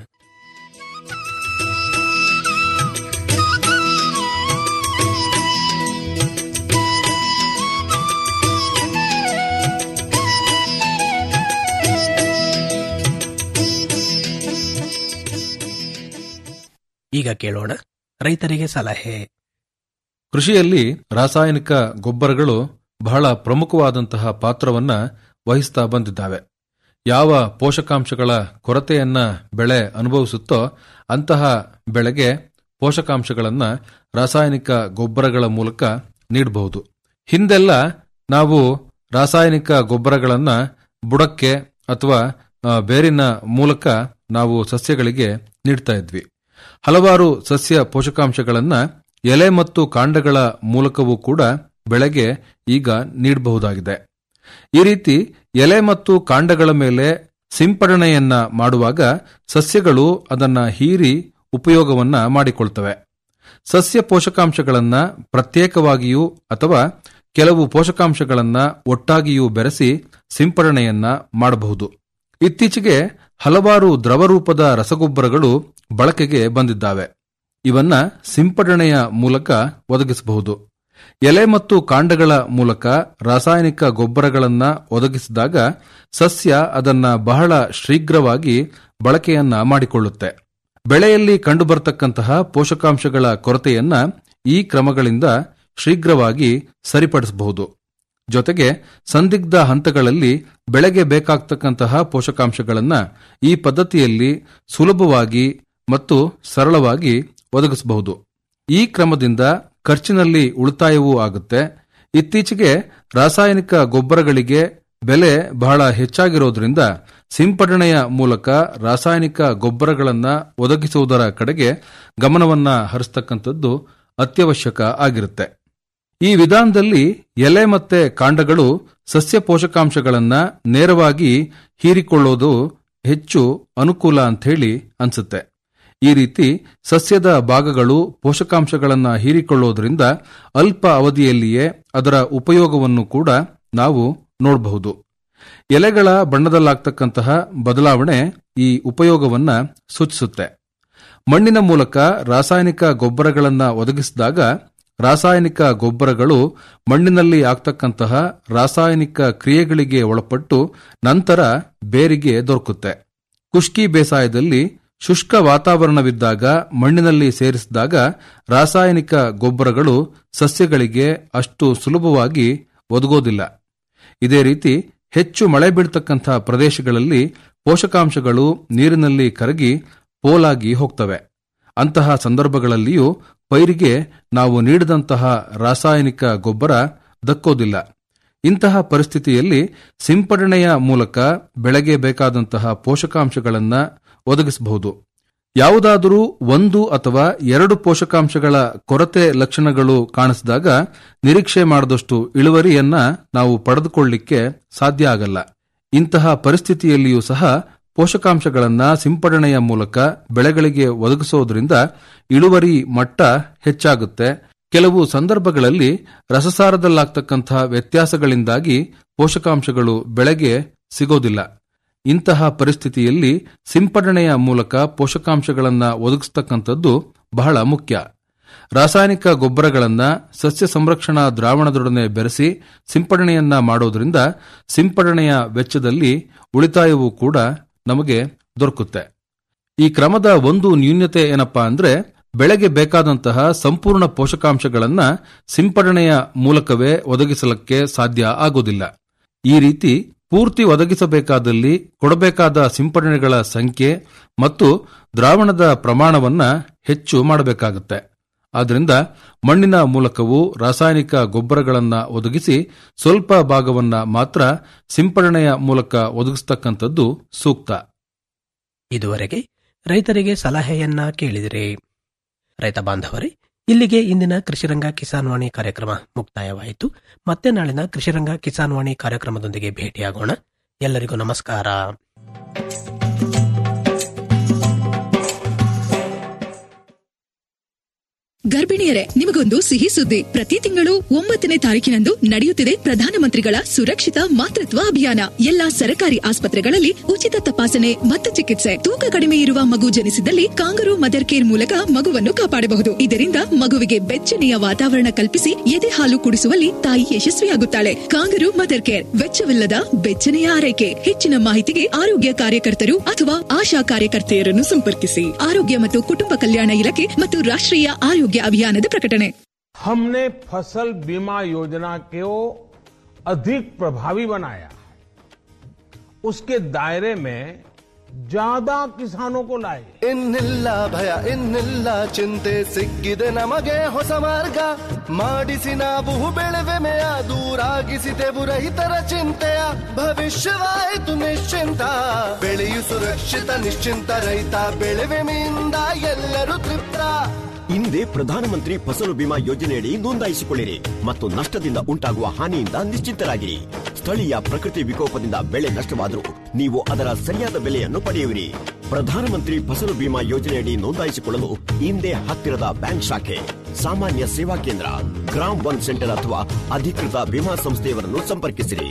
[SPEAKER 9] ಈಗ ಕೇಳೋಣ ರೈತರಿಗೆ ಸಲಹೆ
[SPEAKER 10] ಕೃಷಿಯಲ್ಲಿ ರಾಸಾಯನಿಕ ಗೊಬ್ಬರಗಳು ಬಹಳ ಪ್ರಮುಖವಾದಂತಹ ಪಾತ್ರವನ್ನ ವಹಿಸ್ತಾ ಬಂದಿದ್ದಾವೆ ಯಾವ ಪೋಷಕಾಂಶಗಳ ಕೊರತೆಯನ್ನ ಬೆಳೆ ಅನುಭವಿಸುತ್ತೋ ಅಂತಹ ಬೆಳೆಗೆ ಪೋಷಕಾಂಶಗಳನ್ನ ರಾಸಾಯನಿಕ ಗೊಬ್ಬರಗಳ ಮೂಲಕ ನೀಡಬಹುದು ಹಿಂದೆಲ್ಲ ನಾವು ರಾಸಾಯನಿಕ ಗೊಬ್ಬರಗಳನ್ನ ಬುಡಕ್ಕೆ ಅಥವಾ ಆ, ಬೇರಿನ ಮೂಲಕ ನಾವು ಸಸ್ಯಗಳಿಗೆ ನೀಡ್ತಾ ಇದ್ವಿ ಹಲವಾರು ಸಸ್ಯ ಪೋಷಕಾಂಶಗಳನ್ನ ಎಲೆ ಮತ್ತು ಕಾಂಡಗಳ ಮೂಲಕವೂ ಕೂಡ ಬೆಳೆಗೆ ಈಗ ನೀಡಬಹುದಾಗಿದೆ ಈ ರೀತಿ ಎಲೆ ಮತ್ತು ಕಾಂಡಗಳ ಮೇಲೆ ಸಿಂಪಡಣೆಯನ್ನ ಮಾಡುವಾಗ ಸಸ್ಯಗಳು ಅದನ್ನ ಹೀರಿ ಉಪಯೋಗವನ್ನ ಮಾಡಿಕೊಳ್ತವೆ ಸಸ್ಯ ಪೋಷಕಾಂಶಗಳನ್ನ ಪ್ರತ್ಯೇಕವಾಗಿಯೂ ಅಥವಾ ಕೆಲವು ಪೋಷಕಾಂಶಗಳನ್ನ ಒಟ್ಟಾಗಿಯೂ ಬೆರೆಸಿ ಸಿಂಪಡಣೆಯನ್ನ ಮಾಡಬಹುದು ಇತ್ತೀಚೆಗೆ ಹಲವಾರು ದ್ರವರೂಪದ ರಸಗೊಬ್ಬರಗಳು ಬಳಕೆಗೆ ಬಂದಿದ್ದಾವೆ ಇವನ್ನ ಸಿಂಪಡಣೆಯ ಮೂಲಕ ಒದಗಿಸಬಹುದು ಎಲೆ ಮತ್ತು ಕಾಂಡಗಳ ಮೂಲಕ ರಾಸಾಯನಿಕ ಗೊಬ್ಬರಗಳನ್ನ ಒದಗಿಸಿದಾಗ ಸಸ್ಯ ಅದನ್ನ ಬಹಳ ಶೀಘ್ರವಾಗಿ ಬಳಕೆಯನ್ನ ಮಾಡಿಕೊಳ್ಳುತ್ತೆ ಬೆಳೆಯಲ್ಲಿ ಕಂಡುಬರತಕ್ಕಂತಹ ಪೋಷಕಾಂಶಗಳ ಕೊರತೆಯನ್ನ ಈ ಕ್ರಮಗಳಿಂದ ಶೀಘ್ರವಾಗಿ ಸರಿಪಡಿಸಬಹುದು ಜೊತೆಗೆ ಸಂದಿಗ್ಧ ಹಂತಗಳಲ್ಲಿ ಬೆಳೆಗೆ ಬೇಕಾಗ್ತಕ್ಕಂತಹ ಪೋಷಕಾಂಶಗಳನ್ನ ಈ ಪದ್ಧತಿಯಲ್ಲಿ ಸುಲಭವಾಗಿ ಮತ್ತು ಸರಳವಾಗಿ ಒದಗಿಸಬಹುದು ಈ ಕ್ರಮದಿಂದ ಖರ್ಚಿನಲ್ಲಿ ಉಳಿತಾಯವೂ ಆಗುತ್ತೆ ಇತ್ತೀಚೆಗೆ ರಾಸಾಯನಿಕ ಗೊಬ್ಬರಗಳಿಗೆ ಬೆಲೆ ಬಹಳ ಹೆಚ್ಚಾಗಿರೋದ್ರಿಂದ ಸಿಂಪಡಣೆಯ ಮೂಲಕ ರಾಸಾಯನಿಕ ಗೊಬ್ಬರಗಳನ್ನ ಒದಗಿಸುವುದರ ಕಡೆಗೆ ಗಮನವನ್ನ ಹರಿಸ್ತಕ್ಕಂಥದ್ದು ಅತ್ಯವಶ್ಯಕ ಆಗಿರುತ್ತೆ ಈ ವಿಧಾನದಲ್ಲಿ ಎಲೆ ಮತ್ತೆ ಕಾಂಡಗಳು ಸಸ್ಯ ಪೋಷಕಾಂಶಗಳನ್ನ ನೇರವಾಗಿ ಹೀರಿಕೊಳ್ಳೋದು ಹೆಚ್ಚು ಅನುಕೂಲ ಅಂತ ಹೇಳಿ ಅನ್ಸುತ್ತೆ ಈ ರೀತಿ ಸಸ್ಯದ ಭಾಗಗಳು ಪೋಷಕಾಂಶಗಳನ್ನ ಹೀರಿಕೊಳ್ಳೋದ್ರಿಂದ ಅಲ್ಪ ಅವಧಿಯಲ್ಲಿಯೇ ಅದರ ಉಪಯೋಗವನ್ನು ಕೂಡ ನಾವು ನೋಡಬಹುದು ಎಲೆಗಳ ಬಣ್ಣದಲ್ಲಾಗ್ತಕ್ಕಂತಹ ಬದಲಾವಣೆ ಈ ಉಪಯೋಗವನ್ನ ಸೂಚಿಸುತ್ತೆ ಮಣ್ಣಿನ ಮೂಲಕ ರಾಸಾಯನಿಕ ಗೊಬ್ಬರಗಳನ್ನ ಒದಗಿಸಿದಾಗ ರಾಸಾಯನಿಕ ಗೊಬ್ಬರಗಳು ಮಣ್ಣಿನಲ್ಲಿ ಆಗ್ತಕ್ಕಂತಹ ರಾಸಾಯನಿಕ ಕ್ರಿಯೆಗಳಿಗೆ ಒಳಪಟ್ಟು ನಂತರ ಬೇರಿಗೆ ದೊರಕುತ್ತೆ ಕುಷ್ಕಿ ಬೇಸಾಯದಲ್ಲಿ ಶುಷ್ಕ ವಾತಾವರಣವಿದ್ದಾಗ ಮಣ್ಣಿನಲ್ಲಿ ಸೇರಿಸಿದಾಗ ರಾಸಾಯನಿಕ ಗೊಬ್ಬರಗಳು ಸಸ್ಯಗಳಿಗೆ ಅಷ್ಟು ಸುಲಭವಾಗಿ ಒದಗೋದಿಲ್ಲ ಇದೇ ರೀತಿ ಹೆಚ್ಚು ಮಳೆ ಬೀಳ್ತಕ್ಕಂತಹ ಪ್ರದೇಶಗಳಲ್ಲಿ ಪೋಷಕಾಂಶಗಳು ನೀರಿನಲ್ಲಿ ಕರಗಿ ಪೋಲಾಗಿ ಹೋಗ್ತವೆ ಅಂತಹ ಸಂದರ್ಭಗಳಲ್ಲಿಯೂ ಪೈರಿಗೆ ನಾವು ನೀಡಿದಂತಹ ರಾಸಾಯನಿಕ ಗೊಬ್ಬರ ದಕ್ಕೋದಿಲ್ಲ ಇಂತಹ ಪರಿಸ್ಥಿತಿಯಲ್ಲಿ ಸಿಂಪಡಣೆಯ ಮೂಲಕ ಬೆಳೆಗೆ ಬೇಕಾದಂತಹ ಪೋಷಕಾಂಶಗಳನ್ನು ಒದಗಿಸಬಹುದು ಯಾವುದಾದರೂ ಒಂದು ಅಥವಾ ಎರಡು ಪೋಷಕಾಂಶಗಳ ಕೊರತೆ ಲಕ್ಷಣಗಳು ಕಾಣಿಸಿದಾಗ ನಿರೀಕ್ಷೆ ಮಾಡದಷ್ಟು ಇಳುವರಿಯನ್ನ ನಾವು ಪಡೆದುಕೊಳ್ಳಲಿಕ್ಕೆ ಸಾಧ್ಯ ಆಗಲ್ಲ ಇಂತಹ ಪರಿಸ್ಥಿತಿಯಲ್ಲಿಯೂ ಸಹ ಪೋಷಕಾಂಶಗಳನ್ನ ಸಿಂಪಡಣೆಯ ಮೂಲಕ ಬೆಳೆಗಳಿಗೆ ಒದಗಿಸೋದ್ರಿಂದ ಇಳುವರಿ ಮಟ್ಟ ಹೆಚ್ಚಾಗುತ್ತೆ ಕೆಲವು ಸಂದರ್ಭಗಳಲ್ಲಿ ರಸಸಾರದಲ್ಲಾಗ್ತಕ್ಕಂತಹ ವ್ಯತ್ಯಾಸಗಳಿಂದಾಗಿ ಪೋಷಕಾಂಶಗಳು ಬೆಳೆಗೆ ಸಿಗೋದಿಲ್ಲ ಇಂತಹ ಪರಿಸ್ಥಿತಿಯಲ್ಲಿ ಸಿಂಪಡಣೆಯ ಮೂಲಕ ಪೋಷಕಾಂಶಗಳನ್ನು ಒದಗಿಸ್ತಕ್ಕಂಥದ್ದು ಬಹಳ ಮುಖ್ಯ ರಾಸಾಯನಿಕ ಗೊಬ್ಬರಗಳನ್ನ ಸಸ್ಯ ಸಂರಕ್ಷಣಾ ದ್ರಾವಣದೊಡನೆ ಬೆರೆಸಿ ಸಿಂಪಡಣೆಯನ್ನ ಮಾಡೋದ್ರಿಂದ ಸಿಂಪಡಣೆಯ ವೆಚ್ಚದಲ್ಲಿ ಉಳಿತಾಯವೂ ಕೂಡ ನಮಗೆ ದೊರಕುತ್ತೆ ಈ ಕ್ರಮದ ಒಂದು ನ್ಯೂನ್ಯತೆ ಏನಪ್ಪಾ ಅಂದ್ರೆ ಬೆಳೆಗೆ ಬೇಕಾದಂತಹ ಸಂಪೂರ್ಣ ಪೋಷಕಾಂಶಗಳನ್ನ ಸಿಂಪಡಣೆಯ ಮೂಲಕವೇ ಒದಗಿಸಲಿಕ್ಕೆ ಸಾಧ್ಯ ಆಗೋದಿಲ್ಲ ಈ ರೀತಿ ಪೂರ್ತಿ ಒದಗಿಸಬೇಕಾದಲ್ಲಿ ಕೊಡಬೇಕಾದ ಸಿಂಪಡಣೆಗಳ ಸಂಖ್ಯೆ ಮತ್ತು ದ್ರಾವಣದ ಪ್ರಮಾಣವನ್ನ ಹೆಚ್ಚು ಮಾಡಬೇಕಾಗುತ್ತೆ ಆದ್ದರಿಂದ ಮಣ್ಣಿನ ಮೂಲಕವೂ ರಾಸಾಯನಿಕ ಗೊಬ್ಬರಗಳನ್ನ ಒದಗಿಸಿ ಸ್ವಲ್ಪ ಭಾಗವನ್ನ ಮಾತ್ರ ಸಿಂಪಡಣೆಯ ಮೂಲಕ ಒದಗಿಸ್ತಕ್ಕಂಥದ್ದು ಸೂಕ್ತ
[SPEAKER 9] ಇದುವರೆಗೆ ರೈತರಿಗೆ ಸಲಹೆಯನ್ನ ಕೇಳಿದಿರಿ ರೈತ ಬಾಂಧವರೇ ಇಲ್ಲಿಗೆ ಇಂದಿನ ಕೃಷಿರಂಗ ಕಿಸಾನ್ ವಾಣಿ ಕಾರ್ಯಕ್ರಮ ಮುಕ್ತಾಯವಾಯಿತು ಮತ್ತೆ ನಾಳಿನ ಕೃಷಿರಂಗ ಕಿಸಾನ್ ವಾಣಿ ಕಾರ್ಯಕ್ರಮದೊಂದಿಗೆ ಭೇಟಿಯಾಗೋಣ ಎಲ್ಲರಿಗೂ ನಮಸ್ಕಾರ
[SPEAKER 12] ಗರ್ಭಿಣಿಯರೇ ನಿಮಗೊಂದು ಸಿಹಿ ಸುದ್ದಿ ಪ್ರತಿ ತಿಂಗಳು ಒಂಬತ್ತನೇ ತಾರೀಕಿನಂದು ನಡೆಯುತ್ತಿದೆ ಪ್ರಧಾನಮಂತ್ರಿಗಳ ಸುರಕ್ಷಿತ ಮಾತೃತ್ವ ಅಭಿಯಾನ ಎಲ್ಲಾ ಸರ್ಕಾರಿ ಆಸ್ಪತ್ರೆಗಳಲ್ಲಿ ಉಚಿತ ತಪಾಸಣೆ ಮತ್ತು ಚಿಕಿತ್ಸೆ ತೂಕ ಕಡಿಮೆ ಇರುವ ಮಗು ಜನಿಸಿದಲ್ಲಿ ಕಾಂಗರು ಮದರ್ ಕೇರ್ ಮೂಲಕ ಮಗುವನ್ನು ಕಾಪಾಡಬಹುದು ಇದರಿಂದ ಮಗುವಿಗೆ ಬೆಚ್ಚನೆಯ ವಾತಾವರಣ ಕಲ್ಪಿಸಿ ಎದೆ ಹಾಲು ಕುಡಿಸುವಲ್ಲಿ ತಾಯಿ ಯಶಸ್ವಿಯಾಗುತ್ತಾಳೆ ಕಾಂಗರು ಮದರ್ ಕೇರ್ ವೆಚ್ಚವಿಲ್ಲದ ಬೆಚ್ಚನೆಯ ಆರೈಕೆ ಹೆಚ್ಚಿನ ಮಾಹಿತಿಗೆ ಆರೋಗ್ಯ ಕಾರ್ಯಕರ್ತರು ಅಥವಾ ಆಶಾ ಕಾರ್ಯಕರ್ತೆಯರನ್ನು ಸಂಪರ್ಕಿಸಿ ಆರೋಗ್ಯ ಮತ್ತು ಕುಟುಂಬ ಕಲ್ಯಾಣ ಇಲಾಖೆ ಮತ್ತು ರಾಷ್ಟ್ರೀಯ ಆರೋಗ್ಯ ಅಭಿಯಾನದ ಪ್ರಕಟಣೆ
[SPEAKER 13] हमने फसल बीमा योजना को अधिक प्रभावी बनाया उसके दायरे में ज्यादा किसानों को लाए
[SPEAKER 7] ಇನ್ನಿಲ್ಲ ಭಯ ಇನ್ನಿಲ್ಲ ಚಿಂತೆ ಸಿಕ್ಕಿದೆ ನಮಗೆ ಹೊಸ ಮಾರ್ಗ ಮಾಡಿಸಿ ನಾವು ಬೆಳೆವೆಮೆಯ ದೂರಾಗಿಸಿದೆವು ರೈತರ ಚಿಂತೆಯ ಭವಿಷ್ಯವಾಯಿತು ನಿಶ್ಚಿಂತ ಬೆಳೆಯು ಸುರಕ್ಷಿತ ನಿಶ್ಚಿಂತ ರೈತ ಬೆಳೆವೆಮೆಯಿಂದ ಎಲ್ಲರೂ ತೃಪ್ತ
[SPEAKER 6] ಹಿಂದೆ ಪ್ರಧಾನಮಂತ್ರಿ ಫಸಲು ಬಿಮಾ ಯೋಜನೆಯಡಿ ನೋಂದಾಯಿಸಿಕೊಳ್ಳಿರಿ ಮತ್ತು ನಷ್ಟದಿಂದ ಉಂಟಾಗುವ ಹಾನಿಯಿಂದ ನಿಶ್ಚಿಂತರಾಗಿರಿ ಸ್ಥಳೀಯ ಪ್ರಕೃತಿ ವಿಕೋಪದಿಂದ ಬೆಳೆ ನಷ್ಟವಾದರೂ ನೀವು ಅದರ ಸರಿಯಾದ ಬೆಲೆಯನ್ನು ಪಡೆಯುವಿರಿ ಪ್ರಧಾನಮಂತ್ರಿ ಫಸಲು ಬಿಮಾ ಯೋಜನೆಯಡಿ ನೋಂದಾಯಿಸಿಕೊಳ್ಳಲು ಹಿಂದೆ ಹತ್ತಿರದ ಬ್ಯಾಂಕ್ ಶಾಖೆ ಸಾಮಾನ್ಯ ಸೇವಾ ಕೇಂದ್ರ ಗ್ರಾಮ್ ಒನ್ ಸೆಂಟರ್ ಅಥವಾ ಅಧಿಕೃತ ವಿಮಾ ಸಂಸ್ಥೆಯವರನ್ನು ಸಂಪರ್ಕಿಸಿರಿ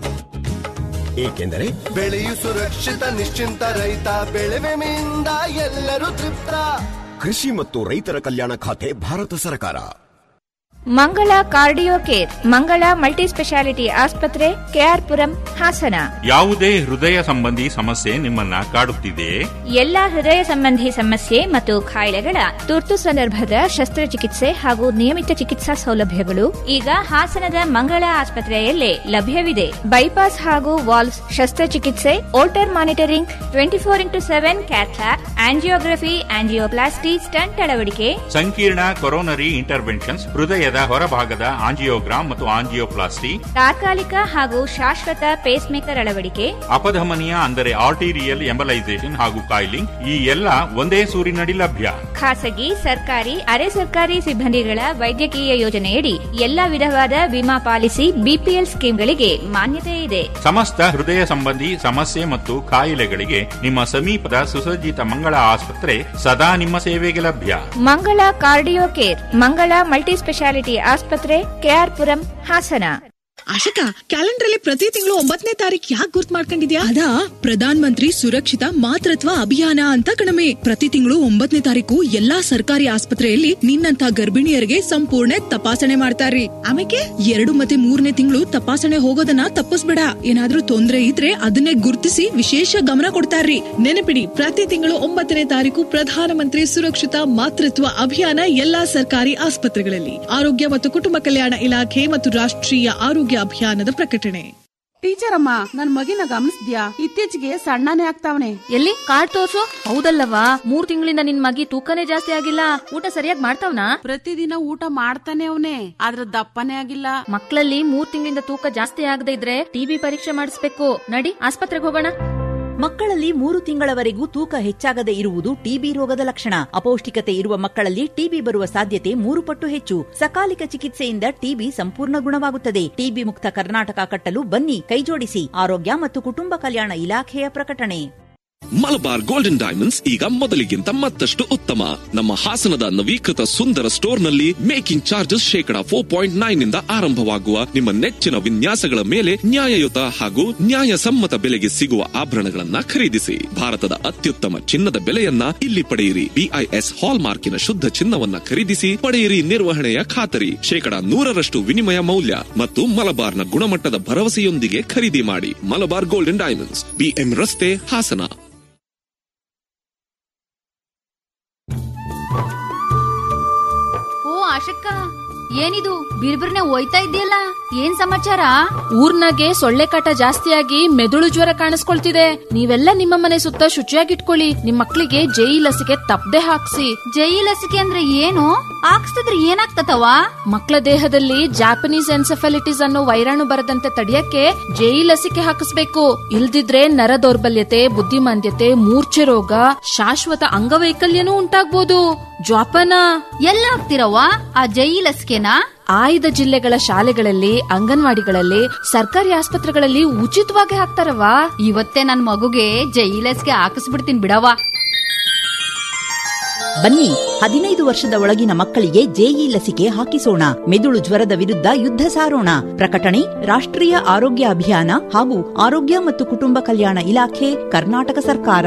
[SPEAKER 6] ಏಕೆಂದರೆ
[SPEAKER 7] ಬೆಳೆಯು ಸುರಕ್ಷಿತ ನಿಶ್ಚಿಂತ ರೈತ ಬೆಳೆವೆಮೆಯಿಂದ ಎಲ್ಲರೂ ತೃಪ್ತ
[SPEAKER 6] ಕೃಷಿ ಮತ್ತು ರೈತರ ಕಲ್ಯಾಣ ಖಾತೆ ಭಾರತ ಸರ್ಕಾರ
[SPEAKER 14] Mangala cardio care Mangala multi speciality ಆಸ್ಪತ್ರೆ ಕೆಆರ್ಪುರಂ ಹಾಸನ
[SPEAKER 15] ಯಾವುದೇ ಹೃದಯ ಸಂಬಂಧಿ ಸಮಸ್ಯೆ ನಿಮ್ಮನ್ನ ಕಾಡುತ್ತಿದೆಯೇ
[SPEAKER 14] ಎಲ್ಲ ಹೃದಯ ಸಂಬಂಧಿ ಸಮಸ್ಯೆ ಮತ್ತು ಕಾಯಿಲೆಗಳ ತುರ್ತು ಸಂದರ್ಭದ ಶಸ್ತ್ರಚಿಕಿತ್ಸೆ ಹಾಗೂ ನಿಯಮಿತ ಚಿಕಿತ್ಸಾ ಸೌಲಭ್ಯಗಳು ಈಗ ಹಾಸನದ ಮಂಗಳ ಆಸ್ಪತ್ರೆಯಲ್ಲೇ ಲಭ್ಯವಿದೆ ಬೈಪಾಸ್ ಹಾಗೂ ವಾಲ್ವ್ಸ್ ಶಸ್ತ್ರಚಿಕಿತ್ಸೆ Holter monitoring twenty four into seven cath lab angiography angioplasty stent ಅಳವಡಿಕೆ
[SPEAKER 15] ಸಂಕೀರ್ಣ ಕೊರೋನರಿ ಇಂಟರ್ವೆನ್ಷನ್ಸ್ ಹೃದಯದ ಹೊರಭಾಗದ ಆಂಜಿಯೋಗ್ರಾಮ್ ಮತ್ತು ಆಂಜಿಯೋಪ್ಲಾಸ್ಟಿ
[SPEAKER 14] ತಾತ್ಕಾಲಿಕ ಹಾಗೂ ಶಾಶ್ವತ ಪೇಸ್ ಮೇಕರ್ ಅಳವಡಿಕೆ
[SPEAKER 15] ಅಪಧಮನಿಯ ಅಂದರೆ ಆರ್ಟಿರಿಯಲ್ ಎಂಬಲೈಸೇಷನ್ ಹಾಗೂ ಕಾಯಿಲಿಂಗ್ ಈ ಎಲ್ಲ ಒಂದೇ ಸೂರಿನಡಿ ಲಭ್ಯ
[SPEAKER 14] ಖಾಸಗಿ ಸರ್ಕಾರಿ ಅರೆ ಸರ್ಕಾರಿ ಸಿಬ್ಬಂದಿಗಳ ವೈದ್ಯಕೀಯ ಯೋಜನೆಯಡಿ ಎಲ್ಲ ವಿಧವಾದ ವಿಮಾ ಪಾಲಿಸಿ ಬಿಪಿಎಲ್ ಸ್ಕೀಮ್ಗಳಿಗೆ ಮಾನ್ಯತೆ ಇದೆ
[SPEAKER 15] ಸಮಸ್ತ ಹೃದಯ ಸಂಬಂಧಿ ಸಮಸ್ಯೆ ಮತ್ತು ಕಾಯಿಲೆಗಳಿಗೆ ನಿಮ್ಮ ಸಮೀಪದ ಸುಸಜ್ಜಿತ ಮಂಗಳ ಆಸ್ಪತ್ರೆ ಸದಾ ನಿಮ್ಮ ಸೇವೆಗೆ ಲಭ್ಯ
[SPEAKER 14] Mangala cardio care Mangala multi speciality ಆಸ್ಪತ್ರೆ ಕೆಆರ್ಪುರಂ ಹಾಸನ
[SPEAKER 12] ಆಶಕ ಕ್ಯಾಲೆಂಡರ್ ಅಲ್ಲಿ ಪ್ರತಿ ತಿಂಗಳು ಒಂಬತ್ತನೇ ತಾರೀಕು ಯಾಕೆ ಗುರ್ತ್ ಮಾಡ್ಕೊಂಡಿದ್ಯಾ ಅದಾ ಪ್ರಧಾನ ಮಂತ್ರಿ ಸುರಕ್ಷಿತ ಮಾತೃತ್ವ ಅಭಿಯಾನ ಅಂತ ಕಣಮೆ ಪ್ರತಿ ತಿಂಗಳು ಒಂಬತ್ತನೇ ತಾರೀಕು ಎಲ್ಲಾ ಸರ್ಕಾರಿ ಆಸ್ಪತ್ರೆಯಲ್ಲಿ ನಿನ್ನಂತ ಗರ್ಭಿಣಿಯರಿಗೆ ಸಂಪೂರ್ಣ ತಪಾಸಣೆ ಮಾಡ್ತಾರ್ರಿ ಆಮೇಲೆ ಎರಡು ಮತ್ತೆ ಮೂರನೇ ತಿಂಗಳು ತಪಾಸಣೆ ಹೋಗೋದನ್ನ ತಪ್ಪಿಸ್ಬೇಡ ಏನಾದ್ರೂ ತೊಂದ್ರೆ ಇದ್ರೆ ಅದನ್ನೇ ಗುರುತಿಸಿ ವಿಶೇಷ ಗಮನ ಕೊಡ್ತಾರ್ರಿ ನೆನಪಿಡಿ ಪ್ರತಿ ತಿಂಗಳು ಒಂಬತ್ತನೇ ತಾರೀಕು ಪ್ರಧಾನಮಂತ್ರಿ ಸುರಕ್ಷಿತ ಮಾತೃತ್ವ ಅಭಿಯಾನ ಎಲ್ಲಾ ಸರ್ಕಾರಿ ಆಸ್ಪತ್ರೆಗಳಲ್ಲಿ ಆರೋಗ್ಯ ಮತ್ತು ಕುಟುಂಬ ಕಲ್ಯಾಣ ಇಲಾಖೆ ಮತ್ತು ರಾಷ್ಟ್ರೀಯ ಆರೋಗ್ಯ ಅಭಿಯಾನದ ಪ್ರಕಟಣೆ
[SPEAKER 16] ಟೀಚರ್ ಅಮ್ಮ ನನ್ ಮಗಿನ ಗಮನಿಸ್ದ್ಯಾ ಇತ್ತೀಚೆಗೆ ಸಣ್ಣನೇ ಆಗ್ತಾವನೆ
[SPEAKER 17] ಎಲ್ಲಿ ಕಾರ್ಡ್ ತೋರ್ಸು ಹೌದಲ್ಲವಾ ಮೂರ್ ತಿಂಗಳಿಂದ ನಿನ್ ಮಗಿ ತೂಕನೇ ಜಾಸ್ತಿ ಆಗಿಲ್ಲ ಊಟ ಸರಿಯಾಗಿ ಮಾಡ್ತಾವ್ನಾ
[SPEAKER 16] ಪ್ರತಿದಿನ ಊಟ ಮಾಡ್ತಾನೆ ಅವನೇ ಆದ್ರ ದಪ್ಪನೇ ಆಗಿಲ್ಲ
[SPEAKER 17] ಮಕ್ಕಳಲ್ಲಿ ಮೂರ್ ತಿಂಗಳಿಂದ ತೂಕ ಜಾಸ್ತಿ ಆಗದೆ ಇದ್ರೆ ಟಿಬಿ ಪರೀಕ್ಷೆ ಮಾಡಿಸ್ಬೇಕು ನಡಿ ಆಸ್ಪತ್ರೆಗೆ ಹೋಗೋಣ
[SPEAKER 18] ಮಕ್ಕಳಲ್ಲಿ ಮೂರು ತಿಂಗಳವರೆಗೂ ತೂಕ ಹೆಚ್ಚಾಗದೆ ಇರುವುದು ಟಿಬಿ ರೋಗದ ಲಕ್ಷಣ ಅಪೌಷ್ಟಿಕತೆ ಇರುವ ಮಕ್ಕಳಲ್ಲಿ ಟಿಬಿ ಬರುವ ಸಾಧ್ಯತೆ ಮೂರು ಪಟ್ಟು ಹೆಚ್ಚು ಸಕಾಲಿಕ ಚಿಕಿತ್ಸೆಯಿಂದ ಟಿಬಿ ಸಂಪೂರ್ಣ ಗುಣವಾಗುತ್ತದೆ ಟಿಬಿ ಮುಕ್ತ ಕರ್ನಾಟಕ ಕಟ್ಟಲು ಬನ್ನಿ ಕೈಜೋಡಿಸಿ ಆರೋಗ್ಯ ಮತ್ತು ಕುಟುಂಬ ಕಲ್ಯಾಣ ಇಲಾಖೆಯ ಪ್ರಕಟಣೆ
[SPEAKER 19] ಮಲಬಾರ್ ಗೋಲ್ಡನ್ ಡೈಮಂಡ್ಸ್ ಈಗ ಮೊದಲಿಗಿಂತ ಮತ್ತಷ್ಟು ಉತ್ತಮ ನಮ್ಮ ಹಾಸನದ ನವೀಕೃತ ಸುಂದರ ಸ್ಟೋರ್ನಲ್ಲಿ ಮೇಕಿಂಗ್ ಚಾರ್ಜಸ್ ಶೇಕಡ ಫೋರ್ ಪಾಯಿಂಟ್ ನೈನ್ ನಿಂದ ಆರಂಭವಾಗುವ ನಿಮ್ಮ ನೆಚ್ಚಿನ ವಿನ್ಯಾಸಗಳ ಮೇಲೆ ನ್ಯಾಯಯುತ ಹಾಗೂ ನ್ಯಾಯಸಮ್ಮತ ಬೆಲೆಗೆ ಸಿಗುವ ಆಭರಣಗಳನ್ನ ಖರೀದಿಸಿ ಭಾರತದ ಅತ್ಯುತ್ತಮ ಚಿನ್ನದ ಬೆಲೆಯನ್ನ ಇಲ್ಲಿ ಪಡೆಯಿರಿ ಬಿಐಎಸ್ ಹಾಲ್ ಮಾರ್ಕಿನ ಶುದ್ಧ ಚಿನ್ನವನ್ನ ಖರೀದಿಸಿ ಪಡೆಯಿರಿ ನಿರ್ವಹಣೆಯ ಖಾತರಿ ಶೇಕಡ ನೂರರಷ್ಟು ವಿನಿಮಯ ಮೌಲ್ಯ ಮತ್ತು ಮಲಬಾರ್ನ ಗುಣಮಟ್ಟದ ಭರವಸೆಯೊಂದಿಗೆ ಖರೀದಿ ಮಾಡಿ ಮಲಬಾರ್ ಗೋಲ್ಡನ್ ಡೈಮಂಡ್ಸ್ ಬಿಎಂ ರಸ್ತೆ ಹಾಸನ
[SPEAKER 17] ಓ ಆಶಕ್ಕ ಏನಿದು ಬಿರ್ಬಿರ್ನೆ ಒಯ್ತಾ ಇದೆಯಲ್ಲ ಏನ್ ಸಮಾಚಾರ ಊರ್ನಾಗೆ ಸೊಳ್ಳೆ ಕಾಟ ಜಾಸ್ತಿಯಾಗಿ ಮೆದುಳು ಜ್ವರ ಕಾಣಿಸ್ಕೊಳ್ತಿದೆ ನೀವೆಲ್ಲ ನಿಮ್ಮ ಮನೆ ಸುತ್ತ ಶುಚಿಯಾಗಿಟ್ಕೊಳ್ಳಿ ನಿಮ್ ಮಕ್ಳಿಗೆ ಜೈ ಲಸಿಕೆ ತಪ್ಪದೆ ಹಾಕ್ಸಿ ಜೈ ಲಸಿಕೆ ಅಂದ್ರೆ ಏನು ಹಾಕ್ಸ್ತಿದ್ರೆ ಏನಾಗ್ತತವ ಮಕ್ಕಳ ದೇಹದಲ್ಲಿ ಜಾಪನೀಸ್ ಎನ್ಸೆಫಲಿಟಿಸ್ ಅನ್ನೋ ವೈರಾಣು ಬರದಂತೆ ತಡೆಯಕ್ಕೆ ಜೈ ಲಸಿಕೆ ಹಾಕಿಸ್ಬೇಕು ಇಲ್ದಿದ್ರೆ ನರ ದೌರ್ಬಲ್ಯತೆ ಬುದ್ಧಿಮಾಂದ್ಯತೆ ಮೂರ್ಛೆ ರೋಗ ಶಾಶ್ವತ ಅಂಗವೈಕಲ್ಯನೂ ಉಂಟಾಗ್ಬೋದು ಜ್ವಾಪನ ಎಲ್ಲ ಹಾಕ್ತಿರವ್ವ ಆ ಜೈ ಲಸಿಕೆನ ಆಯ್ದ ಜಿಲ್ಲೆಗಳ ಶಾಲೆಗಳಲ್ಲಿ ಅಂಗನವಾಡಿಗಳಲ್ಲಿ ಸರ್ಕಾರಿ ಆಸ್ಪತ್ರೆಗಳಲ್ಲಿ ಉಚಿತವಾಗಿ ಹಾಕ್ತಾರವ ಇವತ್ತೇ ನನ್ ಮಗುಗೆ ಜೈ ಲಸಿಕೆ ಹಾಕಿಸ್ಬಿಡ್ತೀನಿ ಬಿಡವ
[SPEAKER 18] ಬನ್ನಿ ಹದಿನೈದು ವರ್ಷದ ಒಳಗಿನ ಮಕ್ಕಳಿಗೆ ಜೆಇ ಲಸಿಕೆ ಹಾಕಿಸೋಣ ಮೆದುಳು ಜ್ವರದ ವಿರುದ್ಧ ಯುದ್ಧ ಸಾರೋಣ ಪ್ರಕಟಣೆ ರಾಷ್ಟ್ರೀಯ ಆರೋಗ್ಯ ಅಭಿಯಾನ ಹಾಗೂ ಆರೋಗ್ಯ ಮತ್ತು ಕುಟುಂಬ ಕಲ್ಯಾಣ ಇಲಾಖೆ ಕರ್ನಾಟಕ ಸರ್ಕಾರ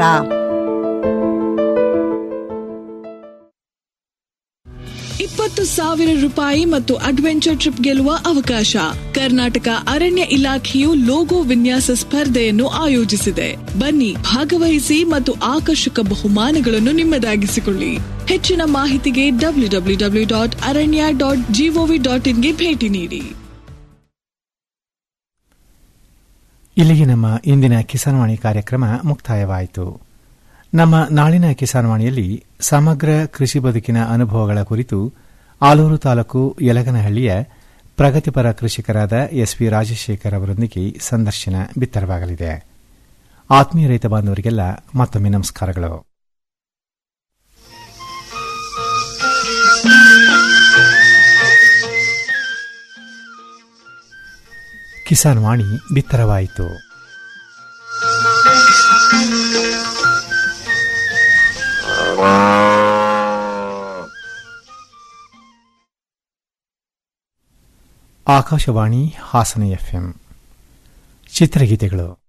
[SPEAKER 20] ಇಪ್ಪತ್ತು ಸಾವಿರ ರೂಪಾಯಿ ಮತ್ತು ಅಡ್ವೆಂಚರ್ ಟ್ರಿಪ್ ಗೆಲ್ಲುವ ಅವಕಾಶ ಕರ್ನಾಟಕ ಅರಣ್ಯ ಇಲಾಖೆಯು ಲೋಗೋ ವಿನ್ಯಾಸ ಸ್ಪರ್ಧೆಯನ್ನು ಆಯೋಜಿಸಿದೆ ಬನ್ನಿ ಭಾಗವಹಿಸಿ ಮತ್ತು ಆಕರ್ಷಕ ಬಹುಮಾನಗಳನ್ನು ನಿಮ್ಮದಾಗಿಸಿಕೊಳ್ಳಿ ಹೆಚ್ಚಿನ ಮಾಹಿತಿಗೆ W W W dot aranya dot G O V dot ಇನ್ಗೆ ಭೇಟಿ ನೀಡಿ
[SPEAKER 5] ಇಲ್ಲಿಗೆ ನಮ್ಮ ಇಂದಿನ ಕಿಸಾನ್ವಾಣಿ ಕಾರ್ಯಕ್ರಮ ಮುಕ್ತಾಯವಾಯಿತು ನಮ್ಮ ನಾಳಿನ ಕಿಸಾನ್ವಾಣಿಯಲ್ಲಿ ಸಮಗ್ರ ಕೃಷಿ ಬದುಕಿನ ಅನುಭವಗಳ ಕುರಿತು ಆಲೂರು ತಾಲೂಕು ಯಲಗನಹಳ್ಳಿಯ ಪ್ರಗತಿಪರ ಕೃಷಿಕರಾದ ಎಸ್ವಿ ರಾಜಶೇಖರ್ ಅವರೊಂದಿಗೆ ಸಂದರ್ಶನ ಬಿತ್ತರವಾಗಲಿದೆ ಆತ್ಮೀಯ ರೈತ ಬಾಂಧವರಿಗೆಲ್ಲ ಮತ್ತೊಮ್ಮೆ ನಮಸ್ಕಾರಗಳು ಕಿಸಾನ್ ವಾಣಿ ಬಿತ್ತರವಾಯಿತು ಆಕಾಶವಾಣಿ ಹಾಸನ ಎಫ್ಎಂ ಚಿತ್ರಗೀತೆಗಳು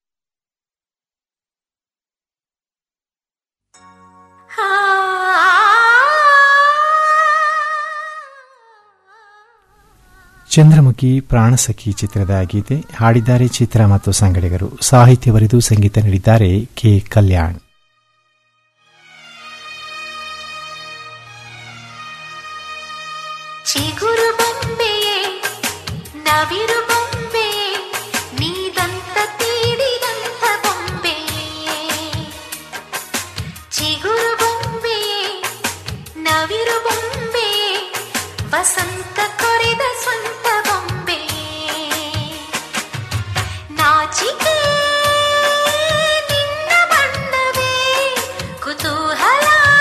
[SPEAKER 5] ಚಂದ್ರಮುಖಿ ಪ್ರಾಣಸಖಿ ಚಿತ್ರದ ಗೀತೆ ಹಾಡಿದ್ದಾರೆ ಚಿತ್ರ ಮತ್ತು ಸಂಗಡಿಗರು ಸಾಹಿತ್ಯ ಬರೆದು ಸಂಗೀತ ನೀಡಿದ್ದಾರೆ ಕೆ ಕಲ್ಯಾಣ್
[SPEAKER 21] ಚಿಗುರು ಬೊಂಬೆಯೇ ನವಿರು ಬೊಂಬೆಯೇ ನೀದಂತ ತೀಡಿದಂತ ಬೊಂಬೆಯೇ ಚಿಗುರು ಬೊಂಬೆಯೇ ನವಿರು ಬೊಂಬೆಯೇ ವಸಂತ ಕೊರೆದ ಸ್ವಂತ ಬೊಂಬೆಯೇ ನಾಚಿಕೆ ನಿನ್ನ ಬಣ್ಣವೇ ಕುತೂಹಲ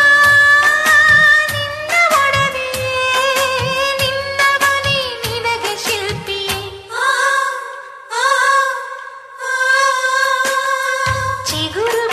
[SPEAKER 21] ನಿನ್ನ ಒಡವೆ ನಿನ್ನ ಮನೆ ನಿನಗೆ ಶಿಲ್ಪಿಯೇ ಚಿಗುರು